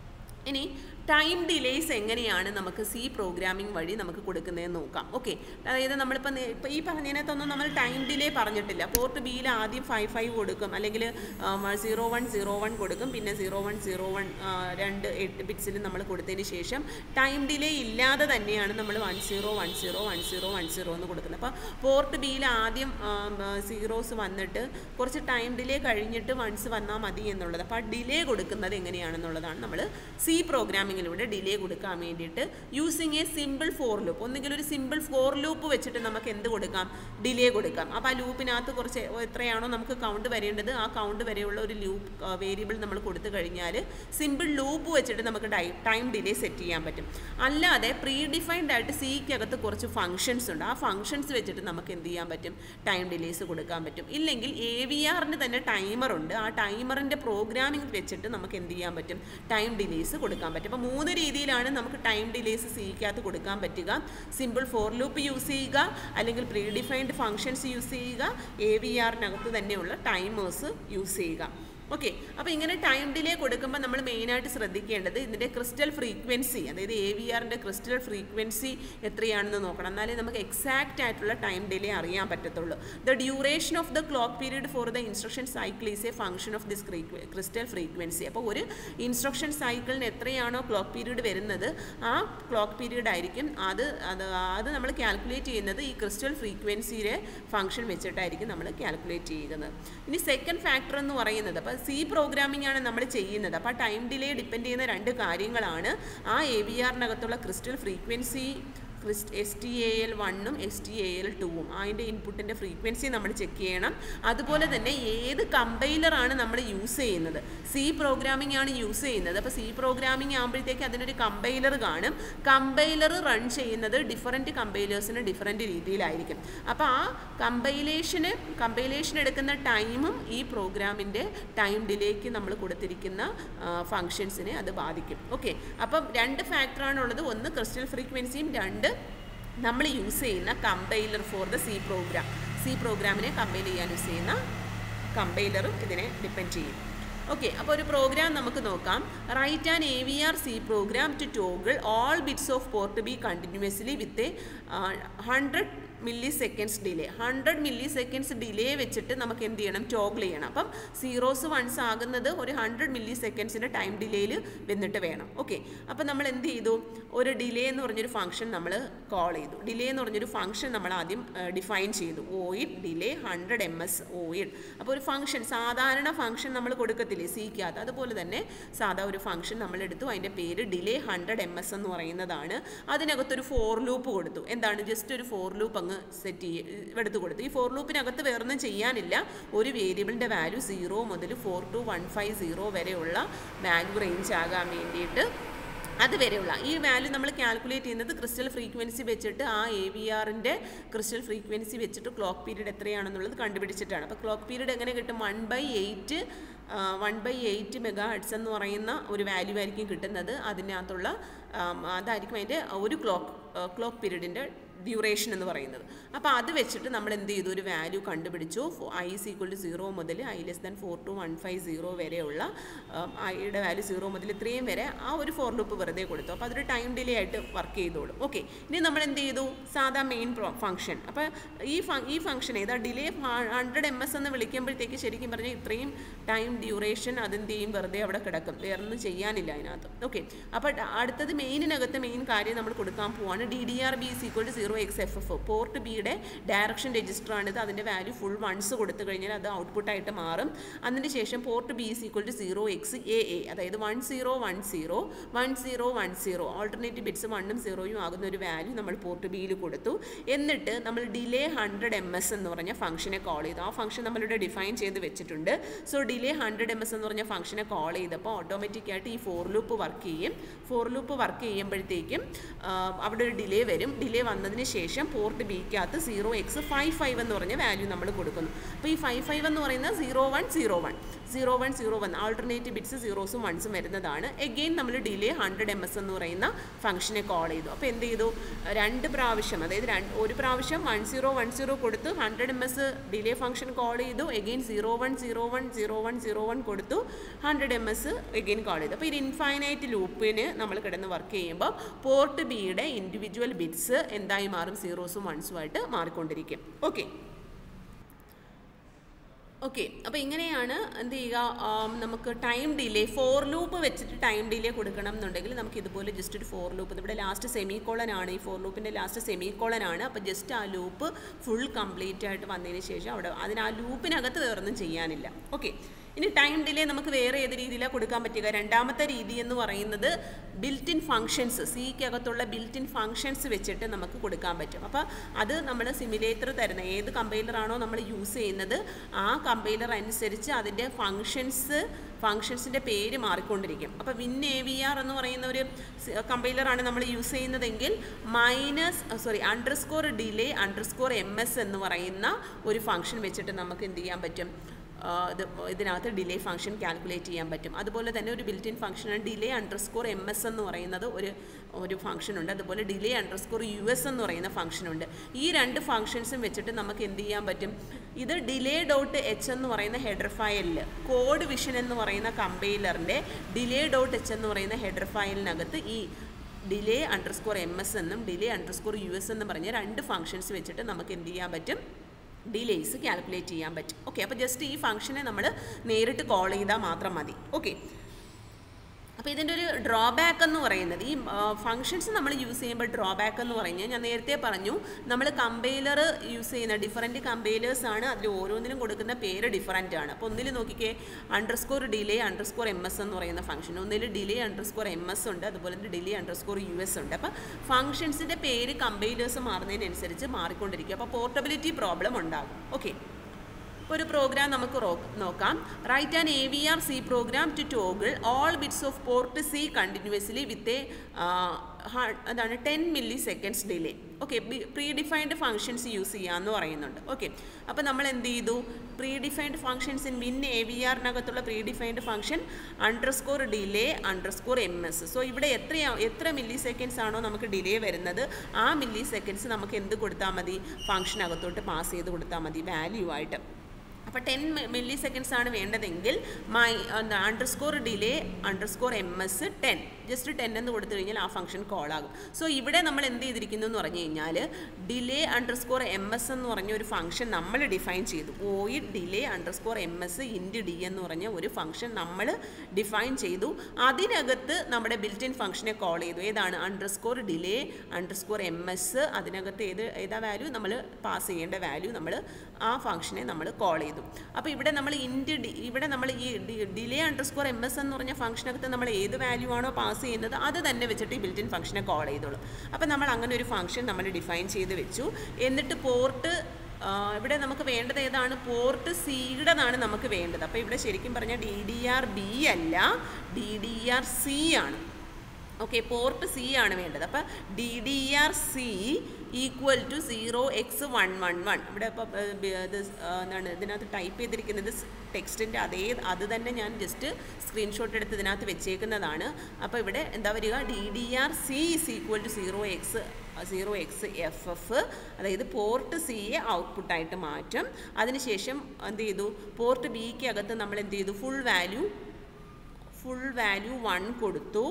ഇനി time delays എങ്ങനെയാണ് നമുക്ക് C programming വഴി നമുക്ക് കൊടുക്കുന്നതെന്ന് നോക്കാം ഓക്കെ അതായത് നമ്മളിപ്പോൾ ഇപ്പോൾ ഈ പറഞ്ഞതിനകത്തൊന്നും നമ്മൾ ടൈം ഡിലേ പറഞ്ഞിട്ടില്ല പോർട്ട് ബിയിൽ ആദ്യം ഫൈവ് ഫൈവ് കൊടുക്കും അല്ലെങ്കിൽ സീറോ വൺ സീറോ വൺ കൊടുക്കും പിന്നെ സീറോ വൺ സീറോ വൺ രണ്ട് എട്ട് ബിറ്റ്സിന് നമ്മൾ കൊടുത്തതിന് ശേഷം ടൈം ഡിലേ ഇല്ലാതെ തന്നെയാണ് നമ്മൾ one zero one zero one zero one zero എന്ന് കൊടുക്കുന്നത് അപ്പോൾ പോർട്ട് ബിയിൽ ആദ്യം സീറോസ് വന്നിട്ട് കുറച്ച് ടൈം ഡിലേ കഴിഞ്ഞിട്ട് വൺസ് വന്നാൽ മതി എന്നുള്ളത് അപ്പോൾ ആ ഡിലേ കൊടുക്കുന്നത് എങ്ങനെയാണെന്നുള്ളതാണ് നമ്മൾ സി പ്രോഗ്രാമിംഗ് പ്രോഗ്രാമിങ്ങിലൂടെ ഡിലേ കൊടുക്കാൻ വേണ്ടിയിട്ട് using a simple for loop ഒന്നുകിൽ ഒരു സിമ്പിൾ ഫോർ ലൂപ്പ് വെച്ചിട്ട് നമുക്ക് എന്ത് കൊടുക്കാം ഡിലേ കൊടുക്കാം അപ്പോൾ ആ ലൂപ്പിനകത്ത് കുറച്ച് എത്രയാണോ നമുക്ക് കൗണ്ട് വരേണ്ടത് ആ കൗണ്ട് വരെയുള്ള ഒരു ലൂപ്പ് വേരിയബിൾ നമ്മൾ കൊടുത്തു കഴിഞ്ഞാൽ സിമ്പിൾ ലൂപ്പ് വെച്ചിട്ട് നമുക്ക് ടൈം ഡിലേ സെറ്റ് ചെയ്യാൻ പറ്റും അല്ലാതെ പ്രീ ഡിഫൈൻഡ് ആയിട്ട് സിക്കകത്ത് കുറച്ച് ഫങ്ഷൻസ് ഉണ്ട് ആ ഫങ്ഷൻസ് വെച്ചിട്ട് നമുക്ക് എന്ത് ചെയ്യാൻ പറ്റും ടൈം ഡിലേസ് കൊടുക്കാൻ പറ്റും ഇല്ലെങ്കിൽ എ വി ആറിന് തന്നെ ടൈമർ ഉണ്ട് ആ ടൈമറിൻ്റെ പ്രോഗ്രാമിംഗ് വെച്ചിട്ട് നമുക്ക് എന്ത് ചെയ്യാൻ പറ്റും ടൈം ഡിലേസ് കൊടുക്കാൻ പറ്റും അപ്പോൾ മൂന്ന് രീതിയിലാണ് നമുക്ക് ടൈം ഡിലേസ് സിക്കകത്ത് കൊടുക്കാൻ പറ്റുക സിമ്പിൾ ഫോർ ലൂപ്പ് യൂസ് ചെയ്യുക അല്ലെങ്കിൽ പ്രീ ഡിഫൈൻഡ് ഫങ്ഷൻസ് യൂസ് ചെയ്യുക എ വി ആറിനകത്ത് തന്നെയുള്ള ടൈമേഴ്സ് യൂസ് ചെയ്യുക ഓക്കെ അപ്പോൾ ഇങ്ങനെ ടൈം ഡിലേ കൊടുക്കുമ്പോൾ നമ്മൾ മെയിനായിട്ട് ശ്രദ്ധിക്കേണ്ടത് ഇതിൻ്റെ ക്രിസ്റ്റൽ ഫ്രീക്വൻസി അതായത് എ വി ആറിൻ്റെ ക്രിസ്റ്റൽ ഫ്രീക്വൻസി എത്രയാണെന്ന് നോക്കണം എന്നാലേ നമുക്ക് എക്സാക്റ്റ് ആയിട്ടുള്ള ടൈം ഡിലേ അറിയാൻ പറ്റത്തുള്ളൂ the duration of the clock period for the instruction cycle is a function of this crystal frequency അപ്പോൾ ഒരു ഇൻസ്ട്രക്ഷൻ സൈക്കിളിന് എത്രയാണോ ക്ലോക്ക് പീരീഡ് വരുന്നത് ആ ക്ലോക്ക് പീരീഡ് ആയിരിക്കും അത് അത് അത് നമ്മൾ കാൽക്കുലേറ്റ് ചെയ്യുന്നത് ഈ ക്രിസ്റ്റൽ ഫ്രീക്വൻസിയുടെ ഫംഗ്ഷൻ വെച്ചിട്ടായിരിക്കും നമ്മൾ കാൽക്കുലേറ്റ് ചെയ്യുന്നത് ഇനി സെക്കൻഡ് ഫാക്ടർ എന്ന് പറയുന്നത് അപ്പോൾ സി പ്രോഗ്രാമിംഗ് ആണ് നമ്മൾ ചെയ്യുന്നത് അപ്പോൾ ടൈം ഡിലേ ഡിപ്പെൻഡ് ചെയ്യുന്ന രണ്ട് കാര്യങ്ങളാണ് ആ എ വി ആറിനകത്തുള്ള ക്രിസ്റ്റൽ ഫ്രീക്വൻസി ക്രിസ്റ്റ് എസ് ടി എ എൽ വണ്ണും എസ് ടി എ എൽ ടൂവും അതിൻ്റെ ഇൻപുട്ടിൻ്റെ ഫ്രീക്വൻസി നമ്മൾ ചെക്ക് ചെയ്യണം അതുപോലെ തന്നെ ഏത് കമ്പൈലറാണ് നമ്മൾ യൂസ് ചെയ്യുന്നത് സി പ്രോഗ്രാമിംഗ് ആണ് യൂസ് ചെയ്യുന്നത് അപ്പോൾ സി പ്രോഗ്രാമിംഗ് ആകുമ്പോഴത്തേക്ക് അതിനൊരു കമ്പൈലർ കാണും കമ്പൈലർ റൺ ചെയ്യുന്നത് ഡിഫറൻറ്റ് കമ്പൈലേഴ്സിന് ഡിഫറൻറ്റ് രീതിയിലായിരിക്കും അപ്പോൾ ആ കമ്പൈലേഷന് കമ്പൈലേഷൻ എടുക്കുന്ന ടൈമും ഈ പ്രോഗ്രാമിൻ്റെ ടൈം ഡിലേക്ക് നമ്മൾ കൊടുത്തിരിക്കുന്ന ഫങ്ഷൻസിനെ അത് ബാധിക്കും ഓക്കെ അപ്പം രണ്ട് ഫാക്ടറാണുള്ളത് ഒന്ന് ക്രിസ്റ്റൽ ഫ്രീക്വൻസിയും രണ്ട് നമ്മൾ യൂസ് ചെയ്യുന്ന compiler for the C program C പ്രോഗ്രാമിനെ കമ്പൈൽ ചെയ്യാൻ യൂസ് ചെയ്യുന്ന കമ്പൈലറും ഇതിനെ ഡിപ്പെൻഡ് ചെയ്യും ഓക്കെ അപ്പോൾ ഒരു പ്രോഗ്രാം നമുക്ക് നോക്കാം write an A V R C program to toggle all bits of port B continuously with hundred milliseconds delay hundred milliseconds delay വെച്ചിട്ട് നമുക്ക് എന്ത് ചെയ്യണം ടോഗിൾ ചെയ്യണം അപ്പം സീറോസ് വൺസ് ആകുന്നത് ഒരു ഹൺഡ്രഡ് മില്ലി സെക്കൻഡ്സിൻ്റെ ടൈം ഡിലേയിൽ വന്നിട്ട് വേണം ഓക്കെ അപ്പം നമ്മൾ എന്ത് ചെയ്തു ഒരു ഡിലേ എന്ന് പറഞ്ഞൊരു ഫംഗ്ഷൻ നമ്മൾ കോൾ ചെയ്തു ഡിലേ എന്ന് പറഞ്ഞൊരു ഫംഗ്ഷൻ നമ്മൾ ആദ്യം ഡിഫൈൻ ചെയ്തു void delay hundred M S void അപ്പോൾ ഒരു ഫംഗ്ഷൻ സാധാരണ ഫംഗ്ഷൻ നമ്മൾ കൊടുക്കത്തില്ലേ സിക്കകത്ത് അതുപോലെ തന്നെ സാധാ ഒരു ഫംഗ്ഷൻ നമ്മൾ എടുത്തു അതിൻ്റെ പേര് ഡിലേ ഹൺഡ്രഡ് എം എസ് എന്ന് പറയുന്നതാണ് അതിനകത്തൊരു ഫോർ ലൂപ്പ് കൊടുത്തു എന്താണ് ജസ്റ്റ് ഒരു ഫോർ ലൂപ്പ് അങ്ങ് സെറ്റ് ചെയ്യ എടുത്തു കൊടുത്തു ഈ ഫോർ ലൂപ്പിനകത്ത് വേറൊന്നും ചെയ്യാനില്ല ഒരു വേരിയബിളിൻ്റെ വാല്യൂ സീറോ മുതൽ four two one five zero വരെയുള്ള വാല്യൂ റേഞ്ച് ആകാൻ വേണ്ടിയിട്ട് അതുവരെയുള്ള ഈ വാല്യൂ നമ്മൾ കാൽക്കുലേറ്റ് ചെയ്യുന്നത് ക്രിസ്റ്റൽ ഫ്രീക്വൻസി വെച്ചിട്ട് ആ എ വി ആറിൻ്റെ ക്രിസ്റ്റൽ ഫ്രീക്വൻസി വെച്ചിട്ട് ക്ലോക്ക് പീരീഡ് എത്രയാണെന്നുള്ളത് കണ്ടുപിടിച്ചിട്ടാണ് അപ്പോൾ ക്ലോക്ക് പീരീഡ് എങ്ങനെ കിട്ടും one by eight one by eight megahertz എന്ന് പറയുന്ന ഒരു വാല്യൂ ആയിരിക്കും കിട്ടുന്നത് അതിനകത്തുള്ള അതായിരിക്കും അതിൻ്റെ ഒരു ക്ലോക്ക് ക്ലോക്ക് പീരീഡിൻ്റെ ഡ്യൂറേഷൻ എന്ന് പറയുന്നത് അപ്പോൾ അത് വെച്ചിട്ട് നമ്മൾ എന്ത് ചെയ്തു ഒരു വാല്യൂ കണ്ടുപിടിച്ചു I is equal to zero മുതൽ I less than four two one five zero വരെയുള്ള ഐയുടെ വാല്യൂ സീറോ മുതൽ ഇത്രയും വരെ ആ ഒരു ഫോർ ലൂപ്പ് വെറുതെ കൊടുത്തു അപ്പോൾ അതൊരു ടൈം ഡിലേ ആയിട്ട് വർക്ക് ചെയ്തോളും ഓക്കെ ഇനി നമ്മൾ എന്ത് ചെയ്തു സാധാ മെയിൻ ഫംഗ്ഷൻ അപ്പോൾ ഈ ഈ ഫംഗ്ഷൻ ഏതാ ഡിലേ ഹൺഡ്രഡ് എം എസ് എന്ന് വിളിക്കുമ്പോഴത്തേക്ക് ശരിക്കും പറഞ്ഞാൽ ഇത്രയും ടൈം ഡ്യൂറേഷൻ അതെന്ത് ചെയ്യും വെറുതെ അവിടെ കിടക്കും വേറൊന്നും ചെയ്യാനില്ല അതിനകത്ത് ഓക്കെ അപ്പോൾ അടുത്തത് മെയിനിനകത്ത് മെയിൻ കാര്യം നമ്മൾ കൊടുക്കാൻ പോവാണ് D D R B is equal to zero zero X F F port ബിയുടെ ഡയറക്ഷൻ രജിസ്റ്റർ ആണിത് അതിൻ്റെ വാല്യൂ ഫുൾ വൺസ് കൊടുത്തു കഴിഞ്ഞാൽ അത് ഔട്ട്പുട്ടായിട്ട് മാറും അതിന് ശേഷം port B is equal to zero X A A അതായത് one zero one zero one zero one zero alternative bits വണ്ണും സീറോയും ആകുന്ന ഒരു വാല്യൂ നമ്മൾ പോർട്ട് ബിയിൽ കൊടുത്തു എന്നിട്ട് നമ്മൾ ഡിലേ ഹൺഡ്രഡ് എം എസ് എന്ന് പറഞ്ഞ ഫംഗ്ഷനെ കോൾ ചെയ്തു ആ ഫംഗ്ഷൻ നമ്മളിവിടെ ഡിഫൈൻ ചെയ്ത് വെച്ചിട്ടുണ്ട് so delay hundred M S എന്ന് പറഞ്ഞ ഫംഗ്ഷനെ കോൾ ചെയ്തപ്പോൾ ഓട്ടോമാറ്റിക്കായിട്ട് ഈ ഫോർ ലൂപ്പ് വർക്ക് ചെയ്യും ഫോർ ലൂപ്പ് വർക്ക് ചെയ്യുമ്പോഴത്തേക്കും ആ, അവിടെ ഒരു ഡിലേ വരും ഡിലേ വന്നതിന് ശേഷം പോർട്ട് ബിക്കകത്ത് സീറോ എക്സ് ഫൈവ് ഫൈവ് എന്ന് പറഞ്ഞ വാല്യൂ നമ്മൾ കൊടുക്കുന്നു അപ്പോൾ ഈ ഫൈവ് ഫൈവ് എന്ന് പറയുന്നത് zero one zero one zero one zero one alternative bits സീറോസും വൺസും വരുന്നതാണ് എഗെയിൻ നമ്മൾ ഡിലേ ഹൺഡ്രഡ് എം എസ് എന്ന് പറയുന്ന ഫംഗ്ഷനെ കോൾ ചെയ്തു അപ്പോൾ എന്ത് ചെയ്തു രണ്ട് പ്രാവശ്യം അതായത് രണ്ട് ഒരു പ്രാവശ്യം വൺ സീറോ വൺ സീറോ കൊടുത്തു hundred M S delay function call ചെയ്തു again zero one zero one zero one zero one കൊടുത്തു hundred M S again call ചെയ്തു അപ്പോൾ ഇത് ഇൻഫൈനൈറ്റ് ലൂപ്പിന് നമ്മൾ കിടന്ന് വർക്ക് ചെയ്യുമ്പോൾ പോർട്ട് ബിയുടെ ഇൻഡിവിജ്വൽ ബിറ്റ്സ് എന്തായി മാറും സീറോസും വൺസും ആയിട്ട് മാറിക്കൊണ്ടിരിക്കും ഓക്കെ ഓക്കെ അപ്പോൾ ഇങ്ങനെയാണ് എന്ത് ചെയ്യുക ആം, നമുക്ക് ടൈം ഡിലേ ഫോർ ലൂപ്പ് വെച്ചിട്ട് ടൈം ഡിലേ കൊടുക്കണം എന്നുണ്ടെങ്കിൽ നമുക്ക് ഇതുപോലെ ജസ്റ്റ് ഒരു ഫോർ ലൂപ്പ് ഇവിടെ ലാസ്റ്റ് സെമി കോളൻ ആണ് ഈ ഫോർ ലൂപ്പിൻ്റെ ലാസ്റ്റ് സെമി കോളൻ ആണ് അപ്പോൾ ജസ്റ്റ് ആ ലൂപ്പ് ഫുൾ കംപ്ലീറ്റ് ആയിട്ട് വന്നതിന് ശേഷം അവിടെ അതിന് ആ ലൂപ്പിനകത്ത് വേറൊന്നും ചെയ്യാനില്ല ഓക്കെ ഇനി ടൈം ഡിലേ നമുക്ക് വേറെ ഏത് രീതിയിലാണ് കൊടുക്കാൻ പറ്റുക രണ്ടാമത്തെ രീതി എന്ന് പറയുന്നത് ബിൽറ്റ് ഇൻ ഫങ്ഷൻസ് സിക്കകത്തുള്ള ബിൽറ്റ് ഇൻ ഫങ്ഷൻസ് വെച്ചിട്ട് നമുക്ക് കൊടുക്കാൻ പറ്റും അപ്പോൾ അത് നമ്മൾ സിമുലേറ്റർ തരുന്ന ഏത് കമ്പൈലറാണോ നമ്മൾ യൂസ് ചെയ്യുന്നത് ആ കമ്പൈലർ അനുസരിച്ച് അതിൻ്റെ ഫങ്ഷൻസ് ഫങ്ഷൻസിൻ്റെ പേര് മാറിക്കൊണ്ടിരിക്കും അപ്പോൾ വിൻ എ വി ആർ എന്ന് പറയുന്ന ഒരു കമ്പൈലറാണ് നമ്മൾ യൂസ് ചെയ്യുന്നതെങ്കിൽ minus sorry underscore delay underscore M S എന്ന് പറയുന്ന ഒരു ഫങ്ഷൻ വെച്ചിട്ട് നമുക്ക് എന്ത് ചെയ്യാൻ പറ്റും ആ, ഇത് ഇതിനകത്ത് ഡിലേ ഫംഗ്ഷൻ കാൽക്കുലേറ്റ് ചെയ്യാൻ പറ്റും അതുപോലെ തന്നെ ഒരു ബിൽറ്റ് ഇൻ ഫംഗ്ഷനാണ് delay underscore M S എന്ന് പറയുന്നത് ഒരു ഒരു ഫംഗ്ഷൻ ഉണ്ട് അതുപോലെ delay underscore U S എന്ന് പറയുന്ന ഫംഗ്ഷൻ ഉണ്ട് ഈ രണ്ട് ഫംഗ്ഷൻസും വെച്ചിട്ട് നമുക്ക് എന്ത് ചെയ്യാൻ പറ്റും ഇത് ഡിലേ ഡോട്ട് എച്ച് എന്ന് പറയുന്ന ഹെഡർ ഫയലിൽ കോഡ് വിഷൻ എന്ന് പറയുന്ന കമ്പൈലറിൻ്റെ ഡിലേ ഡോട്ട് എച്ച് എന്ന് പറയുന്ന ഹെഡർ ഫയലിനകത്ത് ഈ delay underscore M S എന്നും delay underscore U S എന്നും പറഞ്ഞ രണ്ട് ഫംഗ്ഷൻസ് വെച്ചിട്ട് നമുക്ക് എന്ത് ചെയ്യാൻ പറ്റും ഡിലേയ്സ് കാൽക്കുലേറ്റ് ചെയ്യാൻ പറ്റും ഓക്കെ അപ്പോൾ ജസ്റ്റ് ഈ ഫംഗ്ഷനെ നമ്മൾ നേരിട്ട് കോൾ ചെയ്താൽ മാത്രം മതി ഓക്കെ അപ്പോൾ ഇതിൻ്റെ ഒരു ഡ്രോബാക്ക് എന്ന് പറയുന്നത് ഈ ഫങ്ഷൻസ് നമ്മൾ യൂസ് ചെയ്യുമ്പോൾ ഡ്രോബാക്ക് എന്ന് പറഞ്ഞാൽ ഞാൻ നേരത്തെ പറഞ്ഞു നമ്മൾ കമ്പൈലർ യൂസ് ചെയ്യുന്ന ഡിഫറൻറ്റ് കമ്പൈലേഴ്സ് ആണ് അതിൽ ഓരോന്നിനും കൊടുക്കുന്ന പേര് ഡിഫറൻ്റ് ആണ് അപ്പോൾ ഒന്നിൽ നോക്കിക്കേ underscore delay underscore M S എന്ന് പറയുന്ന ഫംഗ്ഷൻ ഒന്നിൽ delay underscore M S ഉണ്ട് അതുപോലെ തന്നെ delay underscore U S ഉണ്ട് അപ്പോൾ ഫങ്ഷൻസിൻ്റെ പേര് കമ്പൈലേഴ്സ് മാറുന്നതിനനുസരിച്ച് മാറിക്കൊണ്ടിരിക്കും അപ്പോൾ പോർട്ടബിലിറ്റി പ്രോബ്ലം ഉണ്ടാകും ഓക്കെ ഒരു പ്രോഗ്രാം നമുക്ക് റോ- നോക്കാം write an A V R C program to toggle all bits of port C continuously with a അതാണ് ten milliseconds delay okay predefined functions use ചെയ്യാമെന്ന് പറയുന്നുണ്ട് ഓക്കെ അപ്പോൾ നമ്മൾ എന്ത് ചെയ്തു predefined functions in win A V ആറിനകത്തുള്ള predefined function underscore delay underscore M S so ഇവിടെ എത്രയാ എത്ര മില്ലി സെക്കൻഡ്സ് ആണോ നമുക്ക് ഡിലേ വരുന്നത് ആ മില്ലി സെക്കൻഡ്സ് നമുക്ക് എന്ത് കൊടുത്താൽ മതി ഫങ്ഷനകത്തോട്ട് പാസ് ചെയ്ത് കൊടുത്താൽ മതി വാല്യൂ ആയിട്ട് അപ്പോൾ ടെൻ മില്ലി സെക്കൻഡ്സ് ആണ് വേണ്ടതെങ്കിൽ my underscore delay underscore M S ten just ten എന്ന് കൊടുത്തു കഴിഞ്ഞാൽ ആ ഫംഗ്ഷൻ കോൾ ആകും സോ ഇവിടെ നമ്മൾ എന്ത് ചെയ്തിരിക്കുന്നു എന്ന് പറഞ്ഞു കഴിഞ്ഞാൽ delay underscore M S എന്ന് പറഞ്ഞ ഒരു ഫംഗ്ഷൻ നമ്മൾ ഡിഫൈൻ ചെയ്തു ഓ ഇ delay underscore M S int D എന്ന് പറഞ്ഞ ഒരു ഫംഗ്ഷൻ നമ്മൾ ഡിഫൈൻ ചെയ്തു അതിനകത്ത് നമ്മുടെ ബിൽറ്റ് ഇൻ ഫംഗ്ഷനെ കോൾ ചെയ്തു ഏതാണ് underscore delay underscore M S അതിനകത്ത് ഏത് ഏതാ വാല്യൂ നമ്മൾ പാസ് ചെയ്യേണ്ട വാല്യൂ നമ്മൾ ആ ഫംഗ്ഷനെ നമ്മൾ കോൾ ചെയ്തു അപ്പോൾ ഇവിടെ നമ്മൾ ഇൻറ്റ് ഡി ഇവിടെ നമ്മൾ ഈ delay underscore M S എന്ന് പറഞ്ഞ ഫംഗ്ഷനകത്ത് നമ്മൾ ഏത് വാല്യൂ ആണോ പാസ് ചെയ്യുന്നത് അത് തന്നെ വെച്ചിട്ട് ഈ ബിൽറ്റ് ഇൻ ഫംഗ്ഷനെ കോൾ ചെയ്തോളും അപ്പോൾ നമ്മൾ അങ്ങനെ ഒരു ഫംഗ്ഷൻ നമ്മൾ ഡിഫൈൻ ചെയ്ത് വെച്ചു എന്നിട്ട് പോർട്ട് ഇവിടെ നമുക്ക് വേണ്ടത് ഏതാണ് പോർട്ട് സീയുടേതാണ് നമുക്ക് വേണ്ടത് അപ്പോൾ ഇവിടെ ശരിക്കും പറഞ്ഞാൽ ഡി ഡി ആർ ബി അല്ല ഡി ഡി ആർ സി ആണ് ഓക്കെ പോർട്ട് സി ആണ് വേണ്ടത് അപ്പോൾ D D R C equal to zero X one one one ഇവിടെ ഇപ്പോൾ ഇത് ആ, എന്താണ് ഇതിനകത്ത് ടൈപ്പ് ചെയ്തിരിക്കുന്നത് ടെക്സ്റ്റിൻ്റെ അതേ അത് തന്നെ ഞാൻ ജസ്റ്റ് സ്ക്രീൻഷോട്ട് എടുത്ത് ഇതിനകത്ത് വെച്ചേക്കുന്നതാണ് അപ്പോൾ ഇവിടെ എന്താ വരിക D D R C is equal to zero X zero X F F അതായത് പോർട്ട് സിയെ ഔട്ട്പുട്ടായിട്ട് മാറ്റും അതിനുശേഷം എന്ത് ചെയ്തു പോർട്ട് ബിക്ക് അകത്ത് നമ്മൾ എന്ത് ചെയ്തു full value full value one കൊടുത്തു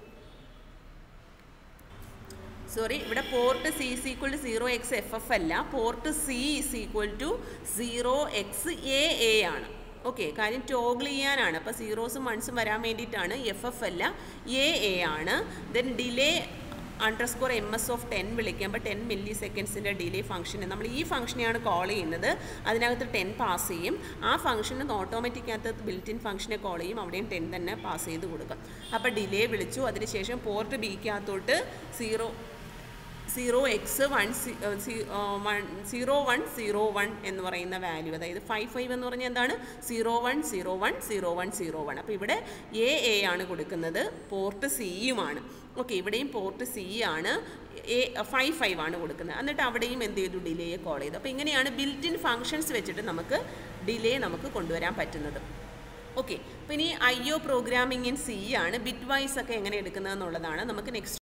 സോറി ഇവിടെ port C is equal to zero X F F അല്ല port C is equal to zero X A A ആണ് ഓക്കെ കാര്യം ടോഗിൾ ചെയ്യാനാണ് അപ്പോൾ സീറോസും വൺസും വരാൻ വേണ്ടിയിട്ടാണ് എഫ് എഫ് അല്ല എ എ ആണ് then delay underscore M S of ten വിളിക്കുമ്പോൾ ടെൻ മില്ലി സെക്കൻഡ്സിൻ്റെ ഡിലേ ഫംഗ്ഷൻ നമ്മൾ ഈ ഫംഗ്ഷനെയാണ് കോൾ ചെയ്യുന്നത് അതിനകത്ത് ടെൻ പാസ് ചെയ്യും ആ ഫംഗ്ഷന് ഓട്ടോമാറ്റിക്കകത്ത് ബിൽറ്റിൻ ഫംഗ്ഷനെ കോൾ ചെയ്യും അവിടെയും ടെൻ തന്നെ പാസ് ചെയ്ത് കൊടുക്കും അപ്പോൾ ഡിലേ വിളിച്ചു അതിനുശേഷം പോർട്ട് ബിക്കകത്തോട്ട് zero zero X one one zero one zero one എന്ന് പറയുന്ന വാല്യൂ അതായത് ഫൈവ് ഫൈവ് എന്ന് പറഞ്ഞാൽ എന്താണ് zero one zero one zero one zero one അപ്പോൾ ഇവിടെ എ എ ആണ് കൊടുക്കുന്നത് പോർട്ട് സിയുമാണ് ഓക്കെ ഇവിടെയും പോർട്ട് സി ആണ് എ ഫൈവ് ഫൈവ് ആണ് കൊടുക്കുന്നത് എന്നിട്ട് അവിടെയും എന്ത് ചെയ്തു ഡിലേയെ കോൾ ചെയ്തു അപ്പോൾ ഇങ്ങനെയാണ് ബിൽറ്റ് ഇൻ ഫങ്ഷൻസ് വെച്ചിട്ട് നമുക്ക് ഡിലേ നമുക്ക് കൊണ്ടുവരാൻ പറ്റുന്നത് ഓക്കെ അപ്പോൾ ഇനി I O programming in C ആണ് ബിറ്റ് വൈസ് ഒക്കെ എങ്ങനെ എടുക്കുന്നത് എന്നുള്ളതാണ് നമുക്ക് നെക്സ്റ്റ്